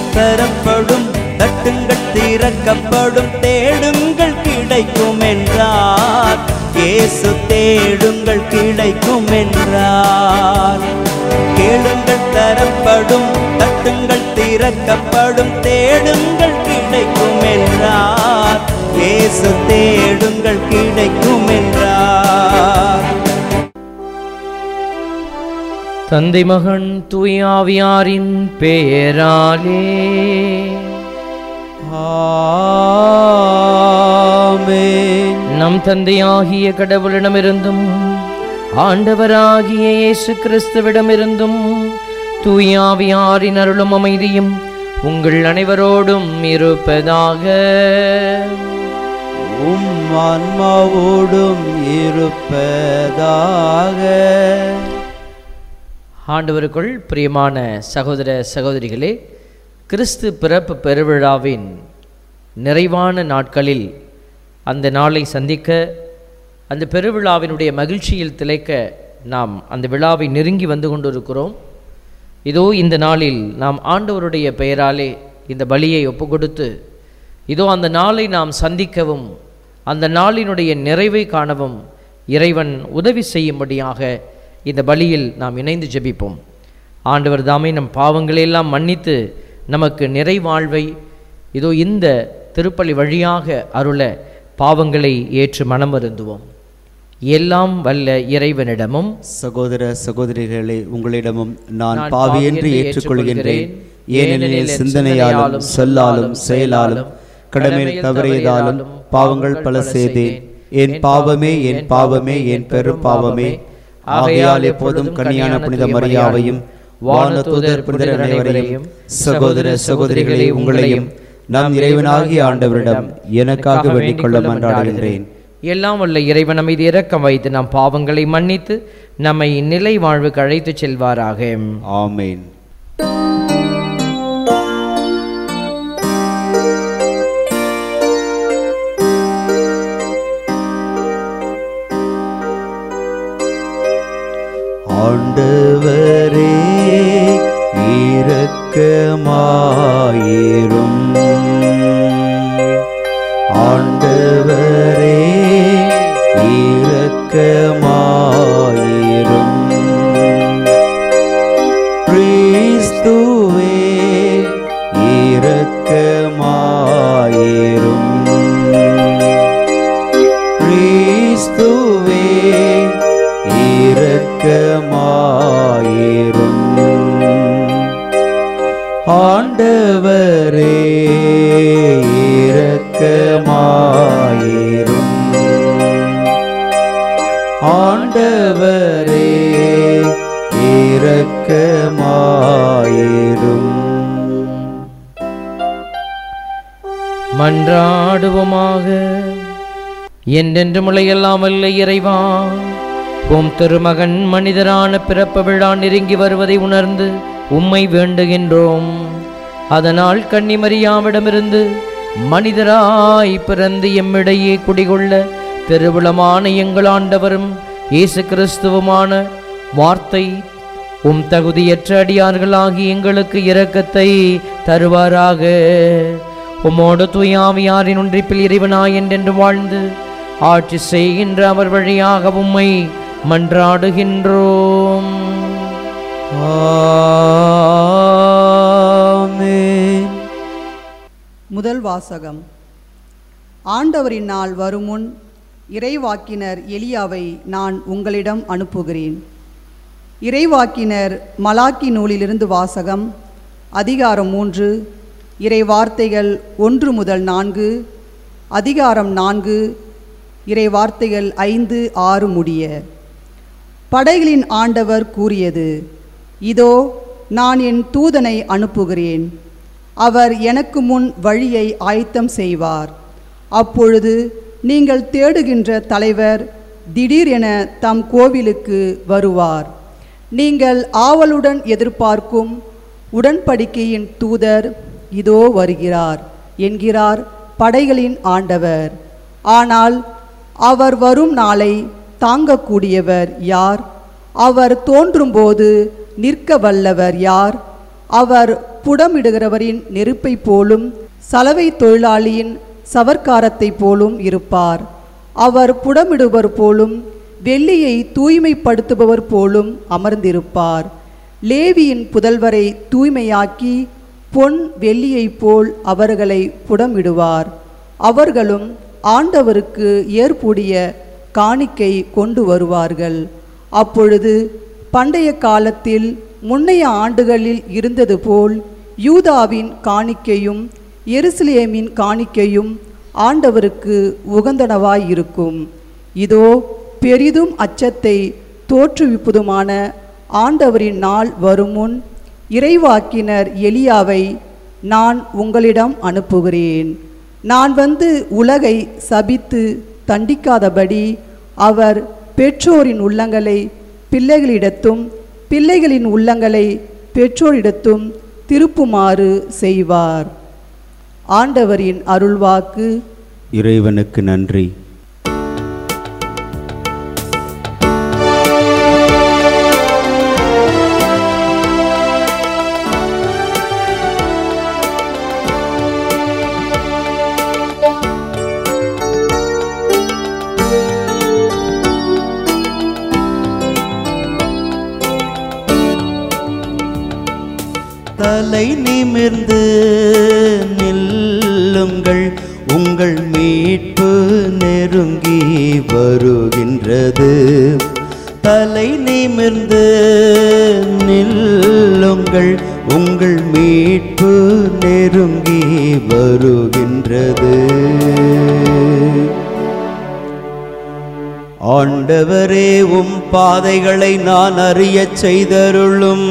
தரப்படும் தட்டுங்கள் திறக்கப்படும் தேடுங்கள் கிடைக்கும் என்றார் இயேசு தேடுங்கள் கிடைக்கும் என்றார் கேளுங்கள் தரப்படும் தட்டுங்கள் திறக்கப்படும் தேடுங்கள் கிடைக்கும் என்றார் இயேசு தேடுங்கள் கிடைக்கும் என்றார் தந்தை மகன் தூயாவியாரின் பெயராலே ஆமென் நம் தந்தையாகிய கடவுளிடமிருந்தும் ஆண்டவராகிய இயேசு கிறிஸ்துவிடமிருந்தும் தூயாவியாரின் அருளும் அமைதியும் உங்கள் அனைவரோடும் இருப்பதாக உம் ஆன்மாவோடும் இருப்பதாக ஆண்டவருக்குள் பிரியமான சகோதர சகோதரிகளே கிறிஸ்து பிறப்பு பெருவிழாவின் நிறைவான நாட்களில் அந்த நாளை சந்திக்க அந்த பெருவிழாவினுடைய மகிழ்ச்சியில் திளைக்க நாம் அந்த விழாவை நெருங்கி வந்து கொண்டிருக்கிறோம் இதோ இந்த நாளில் நாம் ஆண்டவருடைய பெயராலே இந்த பலியை ஒப்புக்கொடுத்து இதோ அந்த நாளை நாம் சந்திக்கவும் அந்த நாளினுடைய நிறைவை காணவும் இறைவன் உதவி செய்யும்படியாக இந்த பலியில் நாம் இணைந்து ஜெபிப்போம் ஆண்டவர் தாமே நம் பாவங்களையெல்லாம் மன்னித்து நமக்கு நிறைவாழ்வை இதோ இந்த திருப்பலி வழியாக அருள பாவங்களை ஏற்று மனம் வருந்துவோம் எல்லாம் வல்ல இறைவனிடமும் சகோதர சகோதரிகளே உங்களிடமும் நான் நான் பாவி பாவி என்று என்று ஏற்றுக்கொள்கின்றேன் ஏற்றுக்கொள்கிறேன். ஏனெனில் சிந்தனையாலும் சொல்லாலும் செயலாலும் கடமையில் தவறியதாலும் பாவங்கள் பல செய்தேன் என் பாவமே என் பாவமே என் பெரும் பாவமே ஆகையால் எப்போதும் கன்னியான புனித மரியாவையும் வான தூதர் புனிதர் அனைவரையும் சகோதர சகோதரிகளே உங்களையும் நம் இறைவனாகிய ஆண்டவரிடம் எனக்காக வேண்டிக் கொள்ள மன்றாடுகின்றேன் எல்லாம் வல்ல இறைவன் மீது இரக்கம் வைத்து நம் பாவங்களை மன்னித்து நம்மை நிலை வாழ்வுக்கு அழைத்துச் செல்வாராக ஆமென் ஆண்டவரே இரக்கமாயிரும் ஆண்டவரே இரக்கமாயிரும் கிறிஸ்துவே இரக்கமாயிரும் கிறிஸ்துவே இரக்கமாயிரும் ஆண்டவரே இரக்கமாயிரும் ஆண்டவரே இரக்கமாயிரும் மன்றாடுவோமாக என்றென்று முளையெல்லாம் வல்ல இறைவா உம் திருமகன் மனிதரான பிறப்பு விழா நெருங்கி வருவதை உணர்ந்து உம்மை வேண்டுகின்றோம் அதனால் கன்னிமரியாவிடமிருந்து மனிதராய் பிறந்து எம்மிடையே குடிகொள்ள திருவிழமான எங்கள் ஆண்டவரும் இயேசு கிறிஸ்துவுமான வார்த்தை உம் தகுதியற்ற அடியார்களாகி எங்களுக்கு இரக்கத்தை தருவாராக உம்மோடு தூயாவியாரின் ஒன்றிப்பில் இறைவனாய் என்றென்று வாழ்ந்து ஆட்சி செய்கின்ற அவர் வழியாக உம்மை மன்றாடுகின்றோம் ஆமென் முதல் வாசகம் ஆண்டவரின் நாள் வருமுன் இறைவாக்கினர் எலியாவை நான் உங்களிடம் அனுப்புகிறேன் இறைவாக்கினர் மலாக்கி நூலிலிருந்து வாசகம் அதிகாரம் மூன்று இறை வார்த்தைகள் ஒன்று முதல் நான்கு அதிகாரம் நான்கு இறை வார்த்தைகள் ஐந்து ஆறு முடிய படைகளின் ஆண்டவர் கூறியது இதோ நான் என் தூதனை அனுப்புகிறேன் அவர் எனக்கு முன் வழியை ஆயத்தம் செய்வார் அப்பொழுது நீங்கள் தேடுகின்ற தலைவர் திடீரென தம் கோவிலுக்கு வருவார் நீங்கள் ஆவலுடன் எதிர்பார்க்கும் உடன்படிக்கையின் தூதர் இதோ வருகிறார் என்கிறார் படைகளின் ஆண்டவர் ஆனால் அவர் வரும் நாளை தாங்கக்கூடியவர் யார் அவர் தோன்றும்போது நிற்க வல்லவர் யார் அவர் புடமிடுகிறவரின் நெருப்பைப் போலும் சலவை தொழிலாளியின் சவர்க்காரத்தைப் போலும் இருப்பார் அவர் புடமிடுவர் போலும் வெள்ளியை தூய்மைப்படுத்துபவர் போலும் அமர்ந்திருப்பார் லேவியின் புதல்வரை தூய்மையாக்கி பொன் வெள்ளியைப் போல் அவர்களை புடமிடுவார் அவர்களும் ஆண்டவருக்கு ஏற்புடைய காணிக்கை கொண்டு வருவார்கள் அப்பொழுது பண்டைய காலத்தில் முன்னைய ஆண்டுகளில் இருந்தது போல் யூதாவின் காணிக்கையும் எருசலேமின் காணிக்கையும் ஆண்டவருக்கு உகந்தனவாயிருக்கும் இதோ பெரிதும் அச்சத்தை தோற்றுவிப்பதுமான ஆண்டவரின் நாள் வருமுன் இறைவாக்கினர் எலியாவை நான் உங்களிடம் அனுப்புகிறேன் நான் வந்து உலகை சபித்து தண்டிக்காதபடி அவர் பெற்றோரின் உள்ளங்களை பிள்ளைகளிடத்தும் பிள்ளைகளின் உள்ளங்களை பெற்றோரிடத்தும் திருப்புமாறு செய்வார் ஆண்டவரின் அருள்வாக்கு இறைவனுக்கு நன்றி தலை நிமிர்ந்து நில்லுங்கள் உங்கள் மீட்பு நெருங்கி வருகின்றது தலை நிமிர்ந்து நில்லுங்கள் உங்கள் மீட்பு நெருங்கி வருகின்றது ஆண்டவரே உம் பாதைகளை நான் அறியச் செய்தருளும்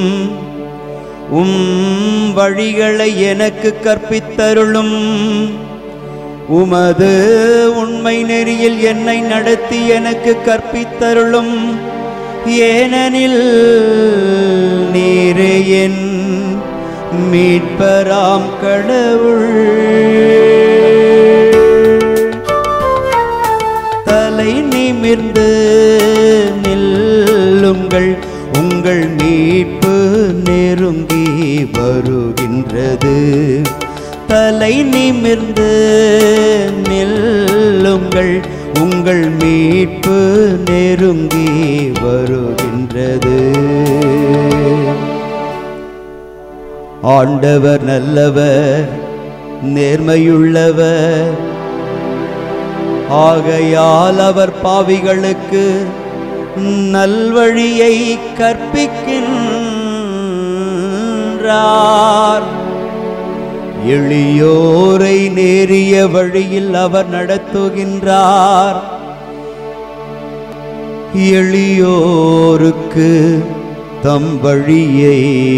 உம் வழிகளை எனக்கு கற்பித்தருளும் உமது உண்மை நெறியில் என்னை நடத்தி எனக்கு கற்பித்தருளும் ஏனெனில் நீரே என் மீட்பராம் கடவுள் தலை நிமிர்ந்து நில்லுங்கள் உங்கள் மீட்பு நெருங்கி வருகின்றது தலை நிமிர்ந்து நில்லுங்கள் உங்கள் மீட்பு நெருங்கி வருகின்றது ஆண்டவர் நல்லவர் நேர்மையுள்ளவர் ஆகையால் அவர் பாவிகளுக்கு நல்வழியை கற்பிக்கின்றார் எளியோரை நேரிய வழியில் அவர் நடத்துகின்றார் எளியோருக்கு தம் வழியை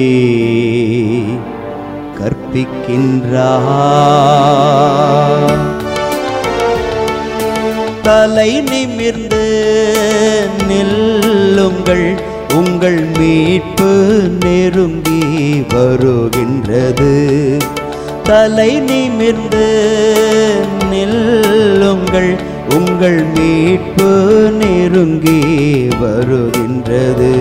கற்பிக்கின்றார் தலை நிமிர்ந்து நில்லுங்கள் உங்கள் மீட்பு நெருங்கி வருகின்றது தலை நிமிர்ந்து நில்லுங்கள் உங்கள் மீட்பு நெருங்கி வருகின்றது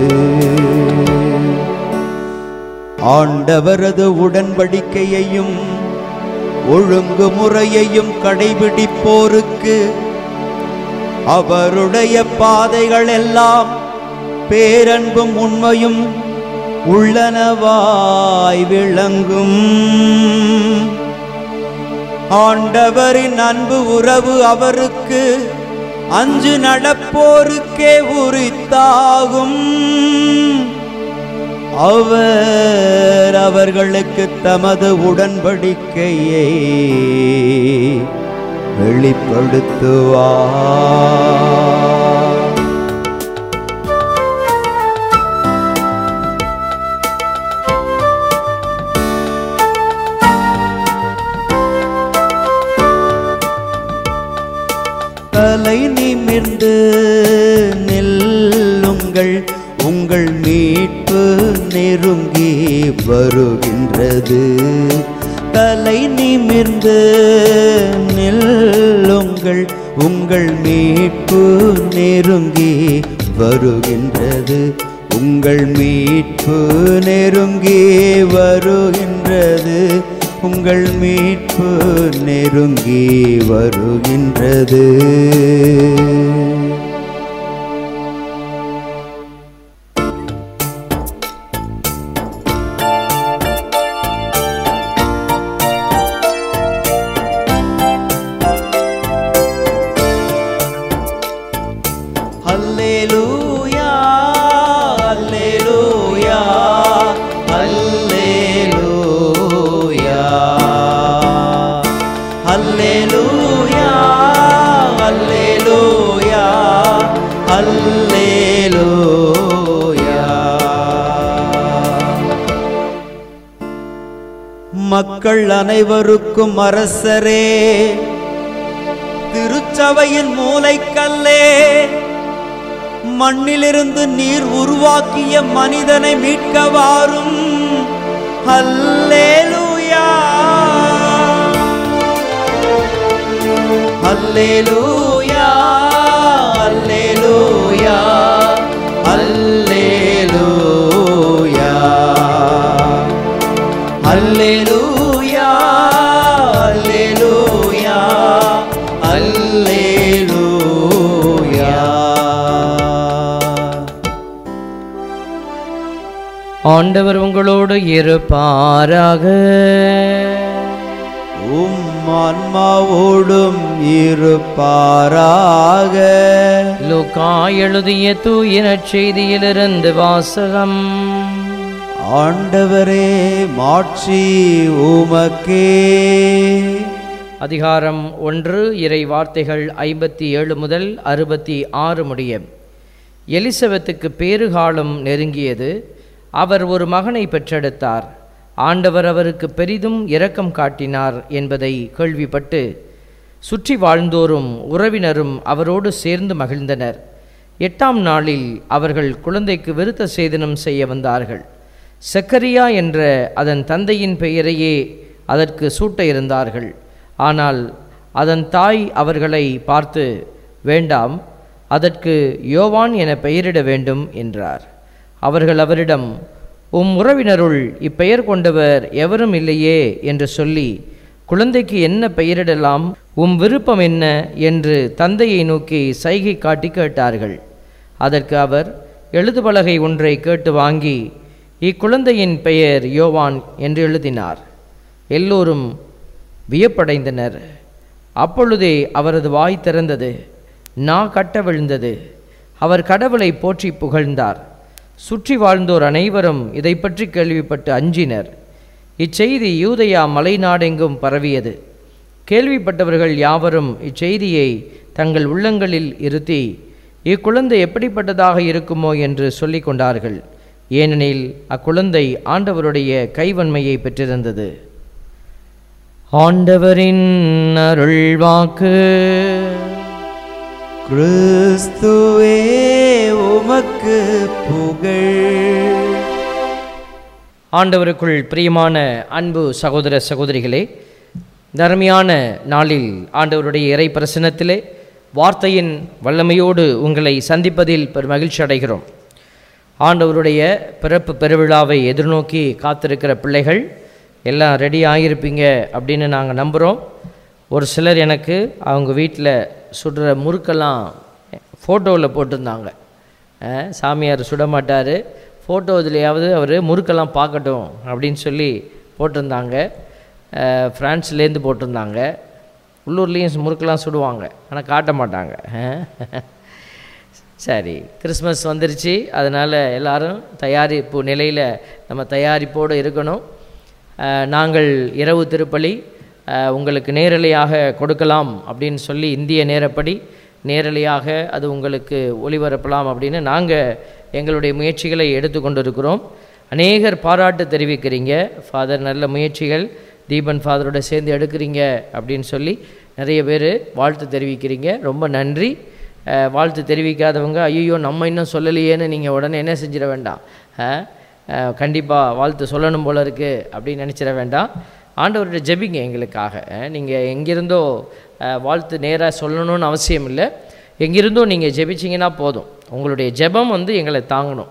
ஆண்டவரது உடன்படிக்கையையும் ஒழுங்குமுறையையும் கடைபிடிப்போருக்கு அவருடைய பாதைகள் எல்லாம் பேரன்பும் உண்மையும் உள்ளனவாய் விளங்கும் ஆண்டவரின் அன்பு உறவு அவருக்கு அஞ்சு நடப்போருக்கே உரித்தாகும் அவர் அவர்களுக்கு தமது உடன்படிக்கையை வெளிப்படுத்துவார் தலை நிமிர்ந்து நில்லுங்கள் உங்கள் மீட்பு நெருங்கி வருகின்றது தலை நிமிர்ந்து நில்லுங்கள் உங்கள் மீட்பு நெருங்கி வருகின்றது உங்கள் மீட்பு நெருங்கி வருகின்றது உங்கள் மீட்பு நெருங்கி வருகின்றது அல்லேலூயா அல்லேலூயா அல்லேலூயா அல்லேலூயா அல்லேலூயா அல்லேலூயா மக்கள் அனைவருக்கும் அரசரே திருச்சபையின் மூலைக்கல்லே மண்ணிலிருந்து நீர் உருவாக்கிய மனிதனை மீட்க வாரும் அல்லேலூயா அல்லேலூயா அல்லேலூயா அல்லேலூயா அல்லேலூயா அல்லேலூயா அல்லேலூயா ஆண்டவர் உங்களோடு இருப்பாராக உம் ஆன்மாவோடும் இருப்பாராக லூக்கா எழுதிய தூய செய்தியிலிருந்து வாசகம் ஆண்டவரே மாட்சி உமக்கே அதிகாரம் ஒன்று இறை வார்த்தைகள் ஐம்பத்தி ஏழு முதல் அறுபத்தி ஆறு முடிய எலிசபெத்துக்கு பேறுகாலம் நெருங்கியது அவர் ஒரு மகனை பெற்றெடுத்தார் ஆண்டவர் அவருக்கு பெரிதும் இரக்கம் காட்டினார் என்பதை கேள்விப்பட்டு சுற்றி வாழ்ந்தோரும் உறவினரும் அவரோடு சேர்ந்து மகிழ்ந்தனர் எட்டாம் நாளில் அவர்கள் குழந்தைக்கு விருத்த சேதனம் செய்ய வந்தார்கள் செக்கரியா என்ற அதன் தந்தையின் பெயரையே அதற்கு சூட்ட இருந்தார்கள் ஆனால் அதன் தாய் அவர்களை பார்த்து வேண்டாம் அதற்கு யோவான் என பெயரிட வேண்டும் என்றார் அவர்கள் அவரிடம் உம் உறவினருள் இப்பெயர் கொண்டவர் எவரும் இல்லையே என்று சொல்லி குழந்தைக்கு என்ன பெயரிடலாம் உம் விருப்பம் என்ன என்று தந்தையை நோக்கி சைகை காட்டி கேட்டார்கள் அதற்கு அவர் எழுதுபலகை ஒன்றை கேட்டு வாங்கி இக்குழந்தையின் பெயர் யோவான் என்று எழுதினார் எல்லோரும் வியப்படைந்தனர் அப்பொழுதே அவரது வாய் திறந்தது நா கட்ட விழுந்தது அவர் கடவுளை போற்றி புகழ்ந்தார் சுற்றி வாழ்ந்தோர் அனைவரும் இதை பற்றி கேள்விப்பட்டு அஞ்சினர் இச்செய்தி யூதயா மலைநாடெங்கும் பரவியது கேள்விப்பட்டவர்கள் யாவரும் இச்செய்தியை தங்கள் உள்ளங்களில் இருத்தி இக்குழந்தை எப்படிப்பட்டதாக இருக்குமோ என்று சொல்லிக் கொண்டார்கள் ஏனெனில் அக்குழந்தை ஆண்டவருடைய கைவன்மையை பெற்றிருந்தது ஆண்டவரின் அருள்வாக்கு கிறிஸ்துவே உமக்கு புகழ் ஆண்டவருக்குள் பிரியமான அன்பு சகோதர சகோதரிகளே தர்மியான நாளில் ஆண்டவருடைய இறை பிரசனத்திலே வார்த்தையின் வல்லமையோடு உங்களை சந்திப்பதில் பெரும் மகிழ்ச்சி அடைகிறோம் ஆண்டவருடைய பிறப்பு பெருவிழாவை எதிர்நோக்கி காத்திருக்கிற பிள்ளைகள் எல்லாம் ரெடி ஆகியிருப்பீங்க அப்படின்னு நாங்கள் நம்புகிறோம் ஒரு சிலர் எனக்கு அவங்க வீட்டில் சுடுற முறுக்கெல்லாம் ஃபோட்டோவில் போட்டிருந்தாங்க அஹ், சாமியார் சுட மாட்டார் ஃபோட்டோ இதுலையாவது அவர் முறுக்கெல்லாம் பார்க்கட்டும் அப்படின்னு சொல்லி போட்டிருந்தாங்க அஹ், பிரான்ஸ்லேருந்து போட்டிருந்தாங்க உள்ளூர்லேயும் முறுக்கெல்லாம் சுடுவாங்க ஆனால் காட்ட மாட்டாங்க அஹ். சரி கிறிஸ்மஸ் வந்துருச்சு அதனால் எல்லாரும் தயாரிப்பு நிலையில் நம்ம தயாரிப்போடு இருக்கணும் அஹ், நாங்கள் இரவு திருப்பலி அஹ், உங்களுக்கு நேரலையாக கொடுக்கலாம் அப்படின்னு சொல்லி இந்திய நேரப்படி நேரலையாக அது உங்களுக்கு ஒளிபரப்பலாம் அப்படின்னு நாங்கள் எங்களுடைய முயற்சிகளை எடுத்துக்கொண்டு இருக்கிறோம் அநேகர் பாராட்டு தெரிவிக்கிறீங்க ஃபாதர் நல்ல முயற்சிகள் தீபன் ஃபாதரோட சேர்ந்து எடுக்கிறீங்க அப்படின்னு சொல்லி நிறைய பேர் வாழ்த்து தெரிவிக்கிறீங்க ரொம்ப நன்றி அஹ், வாழ்த்து தெரிவிக்காதவங்க ஐயோ நம்ம இன்னும் சொல்லலையேன்னு நீங்கள் உடனே என்ன செஞ்சிட வேண்டாம் கண்டிப்பாக வாழ்த்து சொல்லணும் போல இருக்குது அப்படின்னு நினச்சிட வேண்டாம் ஆண்டவர்கிட்ட ஜெபிங்க எங்களுக்காக நீங்கள் எங்கிருந்தோ அஹ், வாழ்த்து நேராக சொல்லணும்னு அவசியம் இல்லை எங்கிருந்தோ நீங்கள் ஜெபிச்சிங்கன்னா போதும் உங்களுடைய ஜெபம் வந்து எங்களை தாங்கணும்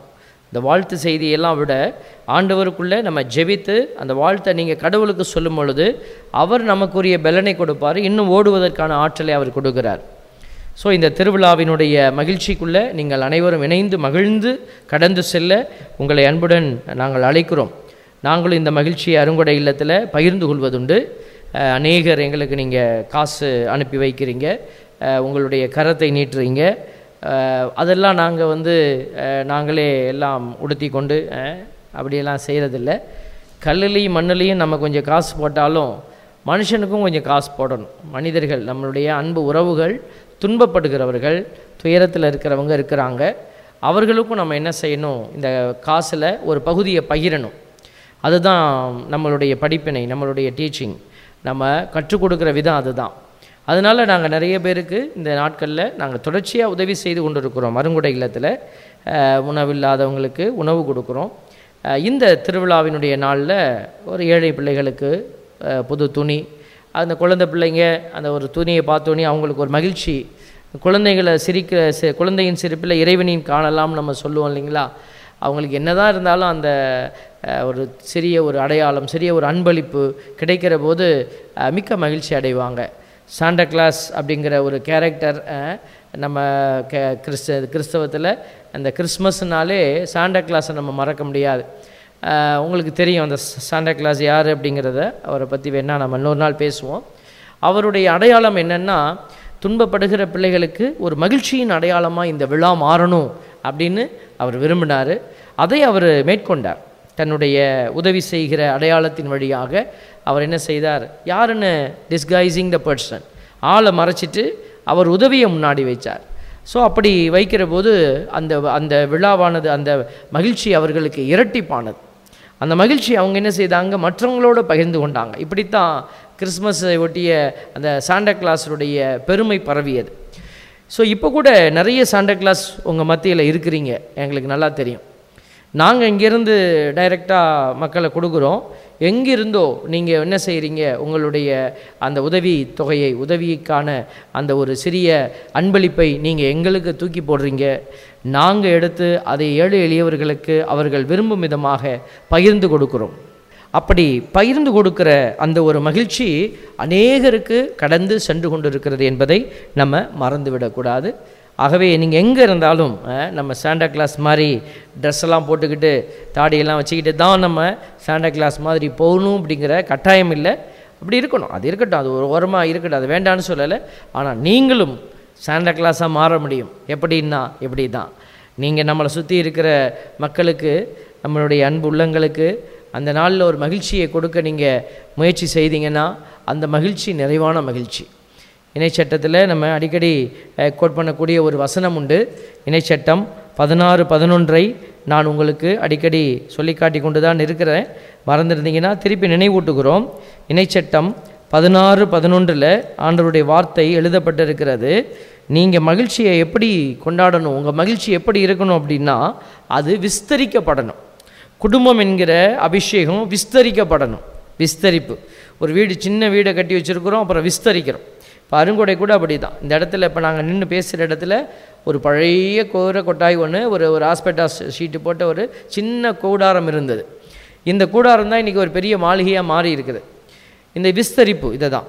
இந்த வாழ்த்து செய்தியெல்லாம் விட ஆண்டவருக்குள்ளே நம்ம ஜெபித்து அந்த வாழ்த்தை நீங்கள் கடவுளுக்கு சொல்லும் பொழுது அவர் நமக்குரிய பலனை கொடுப்பார் இன்னும் ஓடுவதற்கான ஆற்றலை அவர் கொடுக்கிறார் ஸோ இந்த திருவிழாவினுடைய மகிழ்ச்சிக்குள்ளே நீங்கள் அனைவரும் இணைந்து மகிழ்ந்து கடந்து செல்ல உங்களை அன்புடன் நாங்கள் அழைக்கிறோம் நாங்களும் இந்த மகிழ்ச்சியை அருங்கொடை இல்லத்தில் பகிர்ந்து கொள்வதுண்டு அஹ், அநேகர் எங்களுக்கு நீங்கள் காசு அனுப்பி வைக்கிறீங்க அஹ், உங்களுடைய கரத்தை நீட்டுறீங்க அஹ், அதெல்லாம் நாங்கள் வந்து அஹ், நாங்களே எல்லாம் உடுத்தி கொண்டு அஹ், அப்படியெல்லாம் செய்கிறதில்ல கல்லுலேயும் மண்ணுலேயும் நம்ம கொஞ்சம் காசு போட்டாலும் மனுஷனுக்கும் கொஞ்சம் காசு போடணும் மனிதர்கள் நம்மளுடைய அன்பு உறவுகள் துன்பப்படுகிறவர்கள் துயரத்தில் இருக்கிறவங்க இருக்கிறாங்க அவர்களுக்கும் நம்ம என்ன செய்யணும் இந்த காசில் ஒரு பகுதியை பகிரணும் அதுதான் நம்மளுடைய படிப்பினை நம்மளுடைய டீச்சிங் நம்ம கற்றுக் கொடுக்குற விதம் அதுதான் அதனால் நாங்கள் நிறைய பேருக்கு இந்த நாட்களில் நாங்கள் தொடர்ச்சியாக உதவி செய்து கொண்டு இருக்கிறோம் மருங்குடை இல்லத்தில் அஹ், உணவில்லாதவங்களுக்கு உணவு கொடுக்குறோம் அஹ், இந்த திருவிழாவினுடைய நாளில் ஒரு ஏழை பிள்ளைகளுக்கு அஹ், புது துணி அந்த குழந்தை பிள்ளைங்க அந்த ஒரு துணியை பார்த்தோன்னே அவங்களுக்கு ஒரு மகிழ்ச்சி குழந்தைகளை சிரிக்க சி- குழந்தையின் சிரிப்பில் இறைவனின் காணலாம் நம்ம சொல்லுவோம் இல்லைங்களா அவங்களுக்கு என்னதான் இருந்தாலும் அந்த அஹ், ஒரு சிறிய ஒரு அடையாளம் சிறிய ஒரு அன்பளிப்பு கிடைக்கிற போது அஹ், மிக்க மகிழ்ச்சி அடைவாங்க சாண்டா கிளாஸ் அப்படிங்கிற ஒரு கேரக்டர் நம்ம கே கிறிஸ்த கிறிஸ்தவத்தில் அந்த கிறிஸ்மஸ்னாலே சாண்டா கிளாஸை நம்ம மறக்க முடியாது அஹ், உங்களுக்கு தெரியும் அந்த சாண்டா கிளாஸ் யார் அப்படிங்கிறத அவரை பற்றி வேணால் நம்ம இன்னொரு நாள் பேசுவோம் அவருடைய அடையாளம் என்னென்னா துன்பப்படுகிற பிள்ளைகளுக்கு ஒரு மகிழ்ச்சியின் அடையாளமாக இந்த விழா மாறணும் அப்படின்னு அவர் விரும்பினார் அதை அவர் மேற்கொண்டார் தன்னுடைய உதவி செய்கிற அடையாளத்தின் வழியாக அவர் என்ன செய்தார் யாருன்னு டிஸ்கைசிங் த பர்சன் ஆளை மறைச்சிட்டு அவர் உதவியை முன்னாடி வைச்சார் ஸோ அப்படி வைக்கிற போது அந்த அந்த விழாவானது அந்த மகிழ்ச்சி அவர்களுக்கு இரட்டிப்பானது அந்த மகிழ்ச்சி அவங்க என்ன செய்தாங்க மற்றவங்களோட பகிர்ந்து கொண்டாங்க இப்படித்தான் கிறிஸ்மஸை ஒட்டிய அந்த சாண்டா கிளாஸுடைய பெருமை பரவியது ஸோ இப்போ கூட நிறைய சாண்டா கிளாஸ் உங்கள் மத்தியில் இருக்கிறீங்க எங்களுக்கு நல்லா தெரியும் நாங்கள் இங்கேருந்து டைரெக்டாக மக்களை கொடுக்குறோம் எங்கிருந்தோ நீங்கள் என்ன செய்கிறீங்க உங்களுடைய அந்த உதவி தொகையை உதவிக்கான அந்த ஒரு சிறிய அன்பளிப்பை நீங்கள் எங்களுக்கு தூக்கி போடுறீங்க நாங்கள் எடுத்து அதை ஏழை எளியவர்களுக்கு அவர்கள் விரும்பும் விதமாக பகிர்ந்து கொடுக்குறோம் அப்படி பகிர்ந்து கொடுக்கிற அந்த ஒரு மகிழ்ச்சி அநேகருக்கு கடந்து சென்று கொண்டிருக்கிறது என்பதை நம்ம மறந்துவிடக்கூடாது ஆகவே நீங்கள் எங்கே இருந்தாலும் அஹ், நம்ம சாண்டா கிளாஸ் மாதிரி ட்ரெஸ் எல்லாம் போட்டுக்கிட்டு தாடியெல்லாம் வச்சுக்கிட்டு தான் நம்ம சாண்டா கிளாஸ் மாதிரி போகணும் அப்படிங்கிற கட்டாயம் இல்லை அப்படி இருக்கணும் அது இருக்கட்டும் அது ஒரு ஓரமாக இருக்கட்டும் அது வேண்டான்னு சொல்லலை ஆனால் நீங்களும் சாண்டா கிளாஸாக மாற முடியும் எப்படின்னா எப்படி தான் நீங்கள் நம்மளை சுற்றி இருக்கிற மக்களுக்கு நம்மளுடைய அன்பு உள்ளங்களுக்கு அந்த நாளில் ஒரு மகிழ்ச்சியை கொடுக்க நீங்கள் முயற்சி செய்தீங்கன்னா அந்த மகிழ்ச்சி நிறைவான மகிழ்ச்சி இணைச்சட்டத்தில் நம்ம அடிக்கடி அஹ், கோட் பண்ணக்கூடிய ஒரு வசனம் உண்டு இணைச்சட்டம் பதினாறு பதினொன்றை நான் உங்களுக்கு அடிக்கடி சொல்லி காட்டி கொண்டு தான் இருக்கிறேன் மறந்துருந்தீங்கன்னா திருப்பி நினைவூட்டுகிறோம் இணைச்சட்டம் பதினாறு பதினொன்றில் ஆண்டவருடைய வார்த்தை எழுதப்பட்டிருக்கிறது நீங்கள் மகிழ்ச்சியை எப்படி கொண்டாடணும் உங்கள் மகிழ்ச்சி எப்படி இருக்கணும் அப்படின்னா அது விஸ்தரிக்கப்படணும் குடும்பம் என்கிற அபிஷேகம் விஸ்தரிக்கப்படணும் விஸ்தரிப்பு ஒரு வீடு சின்ன வீடை கட்டி வச்சுருக்கிறோம் அப்புறம் விஸ்தரிக்கிறோம் இப்போ அருங்கொடை கூட அப்படி தான் இந்த இடத்துல இப்போ நாங்கள் நின்று பேசுகிற இடத்துல ஒரு பழைய கோர கொட்டாய் ஒன்று ஒரு ஒரு ஆஸ்பெட்டாஸ் ஷீட்டு போட்ட ஒரு சின்ன கூடாரம் இருந்தது இந்த கூடாரம் தான் இன்றைக்கி ஒரு பெரிய மாளிகையாக மாறி இருக்குது இந்த விஸ்தரிப்பு இதை தான்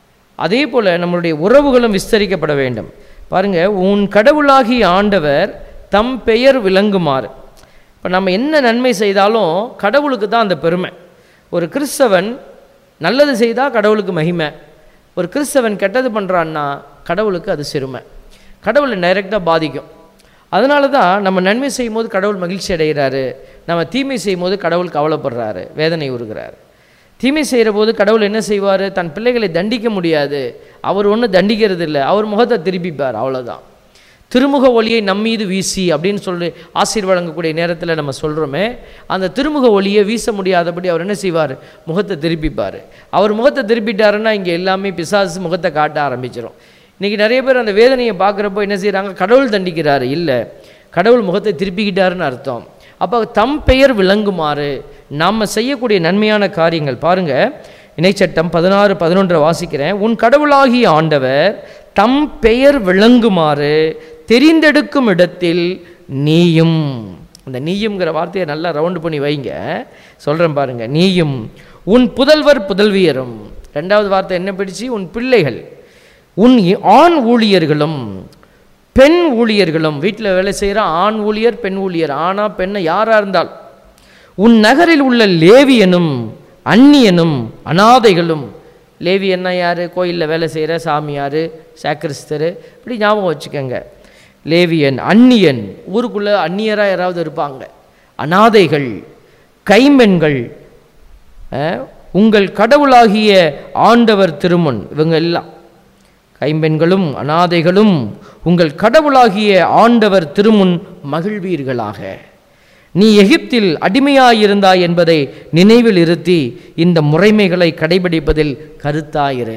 அதே போல் நம்மளுடைய உறவுகளும் விஸ்தரிக்கப்பட வேண்டும் பாருங்கள் உன் கடவுளாகிய ஆண்டவர் தம் பெயர் விளங்குமாறு இப்போ நம்ம என்ன நன்மை செய்தாலும் கடவுளுக்கு தான் அந்த பெருமை ஒரு கிறிஸ்தவன் நல்லது செய்தால் கடவுளுக்கு மகிமை ஒரு கிறிஸ்தவன் கெட்டது பண்ணுறான்னா கடவுளுக்கு அது சிறுமை கடவுளை டைரெக்டாக பாதிக்கும் அதனால தான் நம்ம நன்மை செய்யும் போது கடவுள் மகிழ்ச்சி அடைகிறாரு நம்ம தீமை செய்யும் போது கடவுள் கவலைப்படுறாரு வேதனை உருகிறாரு தீமை செய்கிற போது கடவுள் என்ன செய்வார் தன் பிள்ளைகளை தண்டிக்க முடியாது அவர் ஒன்றும் தண்டிக்கிறது இல்லை அவர் முகத்தை திருப்பிப்பார் அவ்வளோதான் திருமுக ஒளியை நம்மீது வீசி அப்படின்னு சொல்லி ஆசீர் வழங்கக்கூடிய நேரத்தில் நம்ம சொல்கிறோமே அந்த திருமுக ஒளியை வீச முடியாதபடி அவர் என்ன செய்வார் முகத்தை திருப்பிப்பார் அவர் முகத்தை திருப்பிட்டாருன்னா இங்கே எல்லாமே பிசாசு முகத்தை காட்ட ஆரம்பிச்சிடும் இன்றைக்கி நிறைய பேர் அந்த வேதனையை பார்க்குறப்போ என்ன செய்கிறாங்க கடவுள் தண்டிக்கிறாரு இல்லை கடவுள் முகத்தை திருப்பிக்கிட்டாருன்னு அர்த்தம் அப்போ தம் பெயர் விளங்குமாறு நாம் செய்யக்கூடிய நன்மையான காரியங்கள் பாருங்கள் இணைச்சட்டம் பதினாறு பதினொன்றை வாசிக்கிறேன் உன் கடவுளாகிய ஆண்டவர் தம் பெயர் விளங்குமாறு தெரிந்தெடுக்கும் இடத்தில் நீயும் அந்த நீயும்ங்கிற வார்த்தையை நல்லா ரவுண்டு பண்ணி வைங்க சொல்கிறேன் பாருங்க நீயும் உன் புதல்வர் புதல்வியரும் ரெண்டாவது வார்த்தை என்ன பிடிச்சு உன் பிள்ளைகள் உன் இ- ஆண் ஊழியர்களும் பெண் ஊழியர்களும் வீட்டில் வேலை செய்கிற ஆண் ஊழியர் பெண் ஊழியர் ஆணா பெண்ணை யாராக இருந்தால் உன் நகரில் உள்ள லேவியனும் அந்நியனும் அனாதைகளும் லேவியன்னா யார் கோயிலில் வேலை செய்கிற சாமியார் சாக்கிரிஸ்தர் இப்படி ஞாபகம் வச்சுக்கோங்க லேவியன் அந்நியன் ஊருக்குள்ளே அந்நியராக யாராவது இருப்பாங்க அனாதைகள் கைம்பெண்கள் அஹ், உங்கள் கடவுளாகிய ஆண்டவர் திருமுன் இவங்க எல்லாம் கைம்பெண்களும் அனாதைகளும் உங்கள் கடவுளாகிய ஆண்டவர் திருமுன் மகிழ்வீர்களாக நீ எகிப்தில் அடிமையாயிருந்தாய் என்பதை நினைவில் இருத்தி இந்த முறைமைகளை கடைபிடிப்பதில் கருத்தாயிரு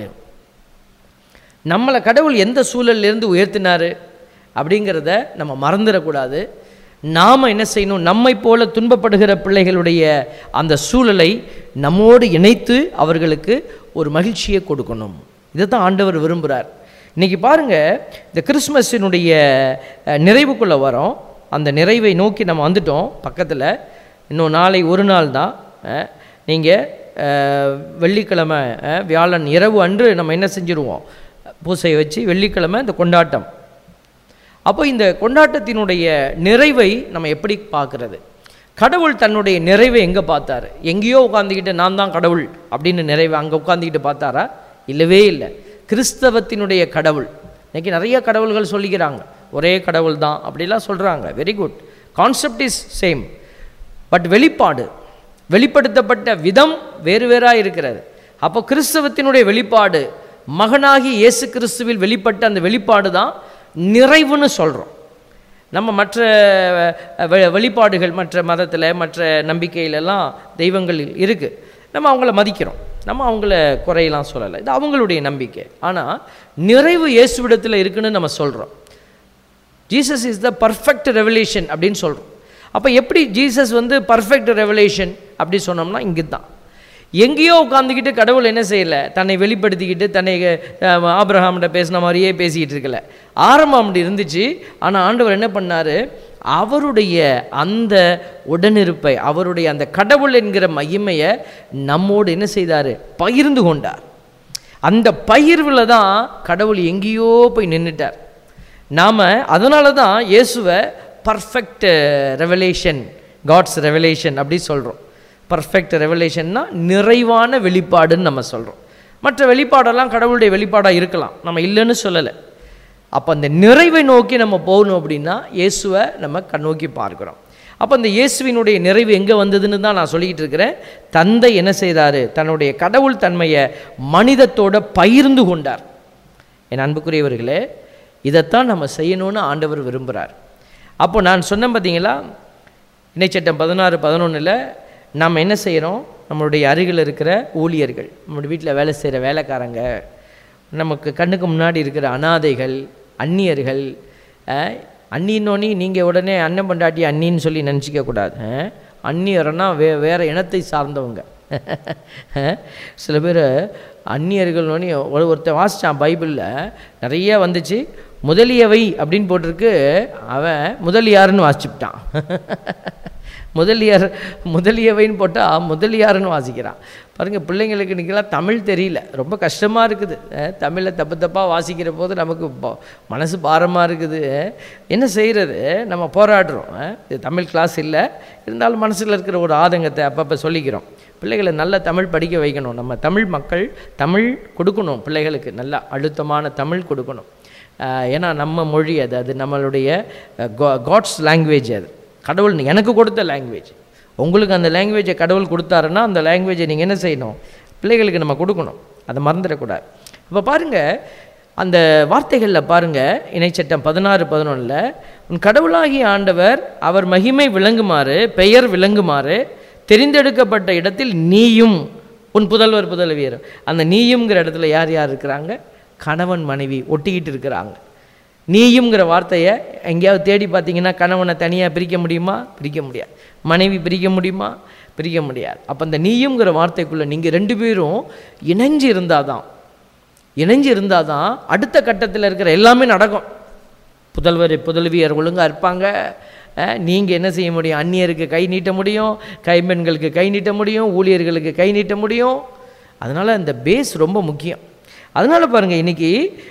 நம்மளை கடவுள் எந்த சூழல்ல இருந்து உயர்த்தினாரு அப்படிங்கிறத நம்ம மறந்துடக்கூடாது நாம் என்ன செய்யணும் நம்மை போல துன்பப்படுகிற பிள்ளைகளுடைய அந்த சூழலை நம்மோடு இணைத்து அவர்களுக்கு ஒரு மகிழ்ச்சியை கொடுக்கணும் இதை தான் ஆண்டவர் விரும்புகிறார் இன்னைக்கு பாருங்க இந்த கிறிஸ்மஸினுடைய அஹ், நிறைவுக்குள்ள வரோம் அந்த நிறைவை நோக்கி நம்ம வந்துட்டோம் பக்கத்தில் இன்னும் நாளை ஒரு நாள் தான் நீங்கள் வெள்ளிக்கிழமை அஹ், வியாழன் இரவு அன்று நம்ம என்ன செஞ்சுருவோம் பூசையை வச்சு வெள்ளிக்கிழமை இந்த கொண்டாட்டம் அப்போ இந்த கொண்டாட்டத்தினுடைய நிறைவை நம்ம எப்படி பார்க்கறது கடவுள் தன்னுடைய நிறைவை எங்கே பார்த்தாரு எங்கேயோ உட்காந்துக்கிட்டு நான் தான் கடவுள் அப்படின்னு நிறைவை அங்கே உட்காந்துக்கிட்டு பார்த்தாரா இல்லவே இல்லை கிறிஸ்தவத்தினுடைய கடவுள் இன்னைக்கு நிறைய கடவுள்கள் சொல்லிக்கிறாங்க ஒரே கடவுள் தான் அப்படிலாம் சொல்கிறாங்க very good concept is same but வெளிப்பாடு வெளிப்படுத்தப்பட்ட விதம் வேறு வேறாக இருக்கிறது அப்போ கிறிஸ்தவத்தினுடைய வெளிப்பாடு மகனாகி இயேசு கிறிஸ்துவில் வெளிப்பட்ட அந்த வெளிப்பாடு தான் நிறைவுன்னு சொல்கிறோம் நம்ம மற்ற அஹ், வெ- வெளிப்பாடுகள் மற்ற மதத்தில் மற்ற நம்பிக்கையிலெல்லாம் தெய்வங்கள் இருக்குது நம்ம அவங்கள மதிக்கிறோம் நம்ம அவங்கள குறையெல்லாம் சொல்லலை இது அவங்களுடைய நம்பிக்கை ஆனால் நிறைவு இயேசுவிடத்தில் இருக்குன்னு நம்ம சொல்கிறோம் Jesus is the perfect revelation அப்படின்னு சொல்கிறோம் அப்போ எப்படி ஜீசஸ் வந்து பர்ஃபெக்ட் ரெவலேஷன் அப்படி சொன்னோம்னா இங்கே தான் எங்கேயோ உட்காந்துக்கிட்டு கடவுள் என்ன செய்யலை தன்னை வெளிப்படுத்திக்கிட்டு தன்னை அஹ், ஆபிரகாம்கிட்ட பேசின மாதிரியே பேசிக்கிட்டு இருக்கல ஆரம்பம் அப்படி இருந்துச்சு ஆனால் ஆண்டவர் என்ன பண்ணார் அவருடைய அந்த உடனிருப்பை அவருடைய அந்த கடவுள் என்கிற மகிமையை நம்மோடு என்ன செய்தார் பகிர்ந்து கொண்டார் அந்த பகிர்வில் தான் கடவுள் எங்கேயோ போய் நின்றுட்டார் நாம் அதனால தான் இயேசுவை பர்ஃபெக்ட் ரெவலேஷன் காட்ஸ் ரெவலேஷன் அப்படி சொல்கிறோம் பர்ஃபெக்ட் ரெவலேஷன்னா நிறைவான வெளிப்பாடுன்னு நம்ம சொல்கிறோம் மற்ற வெளிப்பாடெல்லாம் கடவுளுடைய வெளிப்பாடாக இருக்கலாம் நம்ம இல்லைன்னு சொல்லலை அப்போ அந்த நிறைவை நோக்கி நம்ம போகணும் அப்படின்னா இயேசுவை நம்ம கண்ணோக்கி பார்க்குறோம் அப்போ அந்த இயேசுவினுடைய நிறைவு எங்கே வந்ததுன்னு தான் நான் சொல்லிக்கிட்டு இருக்கிறேன் தந்தை என்ன செய்தார் தன்னுடைய கடவுள் தன்மையை மனிதத்தோட பகிர்ந்து கொண்டார் என் அன்புக்குரியவர்களே இதைத்தான் நம்ம செய்யணும்னு ஆண்டவர் விரும்புகிறார் அப்போ நான் சொன்னேன் பார்த்தீங்களா இணைச்சட்டம் பதினாறு பதினொன்றில் நாம் என்ன செய்கிறோம் நம்மளுடைய அருகில் இருக்கிற ஊழியர்கள் நம்மளுடைய வீட்டில் வேலை செய்கிற வேலைக்காரங்க நமக்கு கண்ணுக்கு முன்னாடி இருக்கிற அனாதைகள் அந்நியர்கள் அஹ், அண்ணின்னோனி நீங்கள் உடனே அண்ணன் பொண்டாட்டி அண்ணின்னு சொல்லி நினச்சிக்க கூடாது அஹ், அந்நியர்னா வே வேறு இனத்தை சார்ந்தவங்க அஹ், சில பேர் அந்நியர்கள்னு ஒரு ஒருத்தன் வாசித்தான் பைபிளில் நிறைய வந்துச்சு முதலியவை அப்படின்னு போட்டிருக்கு அவன் முதலியாருன்னு வாசிச்சுட்டான் முதலியார் முதலியவைன்னு போட்டால் முதலியாருன்னு வாசிக்கிறான் பாருங்கள் பிள்ளைங்களுக்கு இன்றைக்கெல்லாம் தமிழ் தெரியல ரொம்ப கஷ்டமாக இருக்குது அஹ், தமிழை தப்பு தப்பாக வாசிக்கிற போது நமக்கு ப- மனசு பாரமாக இருக்குது என்ன செய்கிறது நம்ம போராடுறோம் அஹ், இது தமிழ் கிளாஸ் இல்லை இருந்தாலும் மனசில் இருக்கிற ஒரு ஆதங்கத்தை அப்பப்போ சொல்லிக்கிறோம் பிள்ளைகளை நல்லா தமிழ் படிக்க வைக்கணும் நம்ம தமிழ் மக்கள் தமிழ் கொடுக்கணும் பிள்ளைகளுக்கு நல்லா அழுத்தமான தமிழ் கொடுக்கணும் அஹ், ஏன்னா நம்ம மொழி அது அது நம்மளுடைய காட்ஸ் லாங்குவேஜ் அது கடவுள் எனக்கு கொடுத்த லாங்குவேஜ் உங்களுக்கு அந்த லாங்குவேஜை கடவுள் கொடுத்தாருன்னா அந்த லாங்குவேஜை நீங்கள் என்ன செய்யணும் பிள்ளைகளுக்கு நம்ம கொடுக்கணும் அதை மறந்துடக்கூடாது இப்போ பாருங்கள் அந்த வார்த்தைகளில் பாருங்கள் இணைச்சட்டம் பதினாறு பதினொன்றில் உன் கடவுளாகிய ஆண்டவர் அவர் மகிமை விளங்குமாறு பெயர் விளங்குமாறு தெரிந்தெடுக்கப்பட்ட இடத்தில் நீயும் உன் புதல்வர் புதல்வியர் அந்த நீயும்ங்கிற இடத்துல யார் யார் இருக்கிறாங்க கணவன் மனைவி ஒட்டிக்கிட்டு இருக்கிறாங்க நீயும்ங்கிற வார்த்தையை எங்கேயாவது தேடி பார்த்தீங்கன்னா கணவனை தனியாக பிரிக்க முடியுமா பிரிக்க முடியாது மனைவி பிரிக்க முடியுமா பிரிக்க முடியாது அப்போ அந்த நீயும்ங்கிற வார்த்தைக்குள்ளே நீங்கள் ரெண்டு பேரும் இணைஞ்சு இருந்தால் தான் இணைஞ்சு இருந்தால் தான் அடுத்த கட்டத்தில் இருக்கிற எல்லாமே நடக்கும் புதல்வர் புதல்வியர் ஒழுங்காக இருப்பாங்க நீங்கள் என்ன செய்ய முடியும் அந்நியருக்கு கை நீட்ட முடியும் கைம்பெண்களுக்கு கை நீட்ட முடியும் ஊழியர்களுக்கு கை நீட்ட முடியும் அதனால் இந்த பேஸ் ரொம்ப முக்கியம் அதனால் பாருங்கள் இன்றைக்கி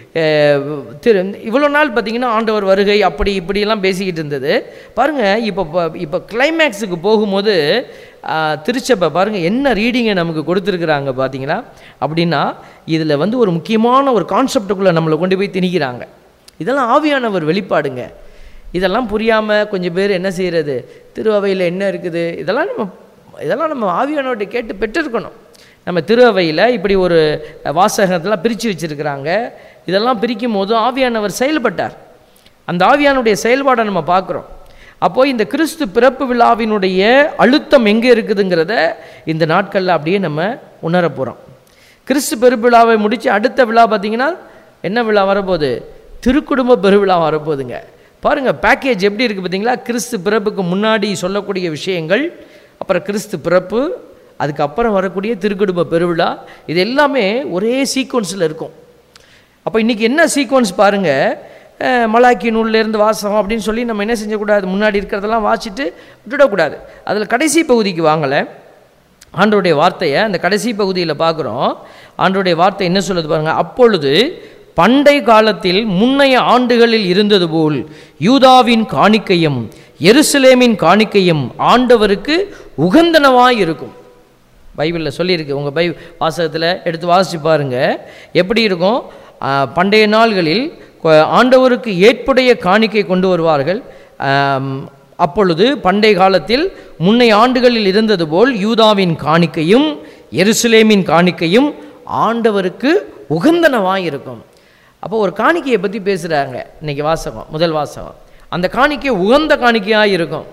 திரு இவ்வளோ நாள் பார்த்தீங்கன்னா ஆண்டவர் வருகை அப்படி இப்படியெல்லாம் பேசிக்கிட்டு இருந்தது பாருங்கள் இப்போ ப- இப்போ கிளைமேக்ஸுக்கு போகும்போது ஆ, திருச்சபை பாருங்கள் என்ன ரீடிங்கை நமக்கு கொடுத்துருக்குறாங்க பார்த்தீங்களா அப்படின்னா இதில் வந்து ஒரு முக்கியமான ஒரு கான்செப்டுக்குள்ளே நம்மளை கொண்டு போய் திணிக்கிறாங்க இதெல்லாம் ஆவியானவர் வெளிப்பாடுங்க இதெல்லாம் புரியாமல் கொஞ்சம் பேர் என்ன செய்கிறது திருவவையில் என்ன இருக்குது இதெல்லாம் நம்ம இதெல்லாம் நம்ம ஆவியானவர்கிட்ட கேட்டு பெற்றிருக்கணும் நம்ம திருவையில் இப்படி ஒரு வாசகத்தெல்லாம் பிரித்து வச்சுருக்கிறாங்க இதெல்லாம் பிரிக்கும் போது ஆவியானவர் செயல்பட்டார் அந்த ஆவியானுடைய செயல்பாடை நம்ம பார்க்குறோம் அப்போது இந்த கிறிஸ்து பிறப்பு விழாவினுடைய அழுத்தம் எங்கே இருக்குதுங்கிறத இந்த நாட்களில் அப்படியே நம்ம உணர போகிறோம் கிறிஸ்து பெருப்பு விழாவை முடித்து அடுத்த விழா பார்த்தீங்கன்னா என்ன விழா வரப்போகுது திருக்குடும்ப பெருவிழா வரப்போகுதுங்க பாருங்கள் பேக்கேஜ் எப்படி இருக்குது பார்த்தீங்களா கிறிஸ்து பிறப்புக்கு முன்னாடி சொல்லக்கூடிய விஷயங்கள் அப்புறம் கிறிஸ்து பிறப்பு அதுக்கப்புறம் வரக்கூடிய திருக்குடும்ப பெருவிழா இது எல்லாமே ஒரே சீக்வன்ஸில் இருக்கும் அப்போ இன்றைக்கி என்ன சீக்வன்ஸ் பாருங்கள் மலாக்கி நூல்லேருந்து வாசகம் அப்படின்னு சொல்லி நம்ம என்ன செஞ்சக்கூடாது முன்னாடி இருக்கிறதெல்லாம் வாசிட்டு விட்டுடக்கூடாது அதில் கடைசி பகுதிக்கு வாங்கலை ஆண்டோடைய வார்த்தையை அந்த கடைசி பகுதியில் பார்க்குறோம் ஆண்டோடைய வார்த்தை என்ன சொல்லுது பாருங்கள் அப்பொழுது பண்டை காலத்தில் முன்னைய ஆண்டுகளில் இருந்தது போல் யூதாவின் காணிக்கையும் எருசலேமின் காணிக்கையும் ஆண்டவருக்கு உகந்தனவாய் இருக்கும் பைபிளில் சொல்லியிருக்கு உங்கள் பை வாசகத்தில் எடுத்து வாசிச்சு பாருங்க எப்படி இருக்கும் ஆ, பண்டைய நாள்களில் கொ- ஆண்டவருக்கு ஏற்புடைய காணிக்கை கொண்டு வருவார்கள் ஆம், அப்பொழுது பண்டைய காலத்தில் முன்னை ஆண்டுகளில் இருந்தது போல் யூதாவின் காணிக்கையும் எருசலேமின் காணிக்கையும் ஆண்டவருக்கு உகந்தனவாய் இருக்கும் அப்போ ஒரு காணிக்கையை பற்றி பேசுகிறாங்க இன்னைக்கு வாசகம் முதல் வாசகம் அந்த காணிக்கை உகந்த காணிக்கையாக இருக்கும்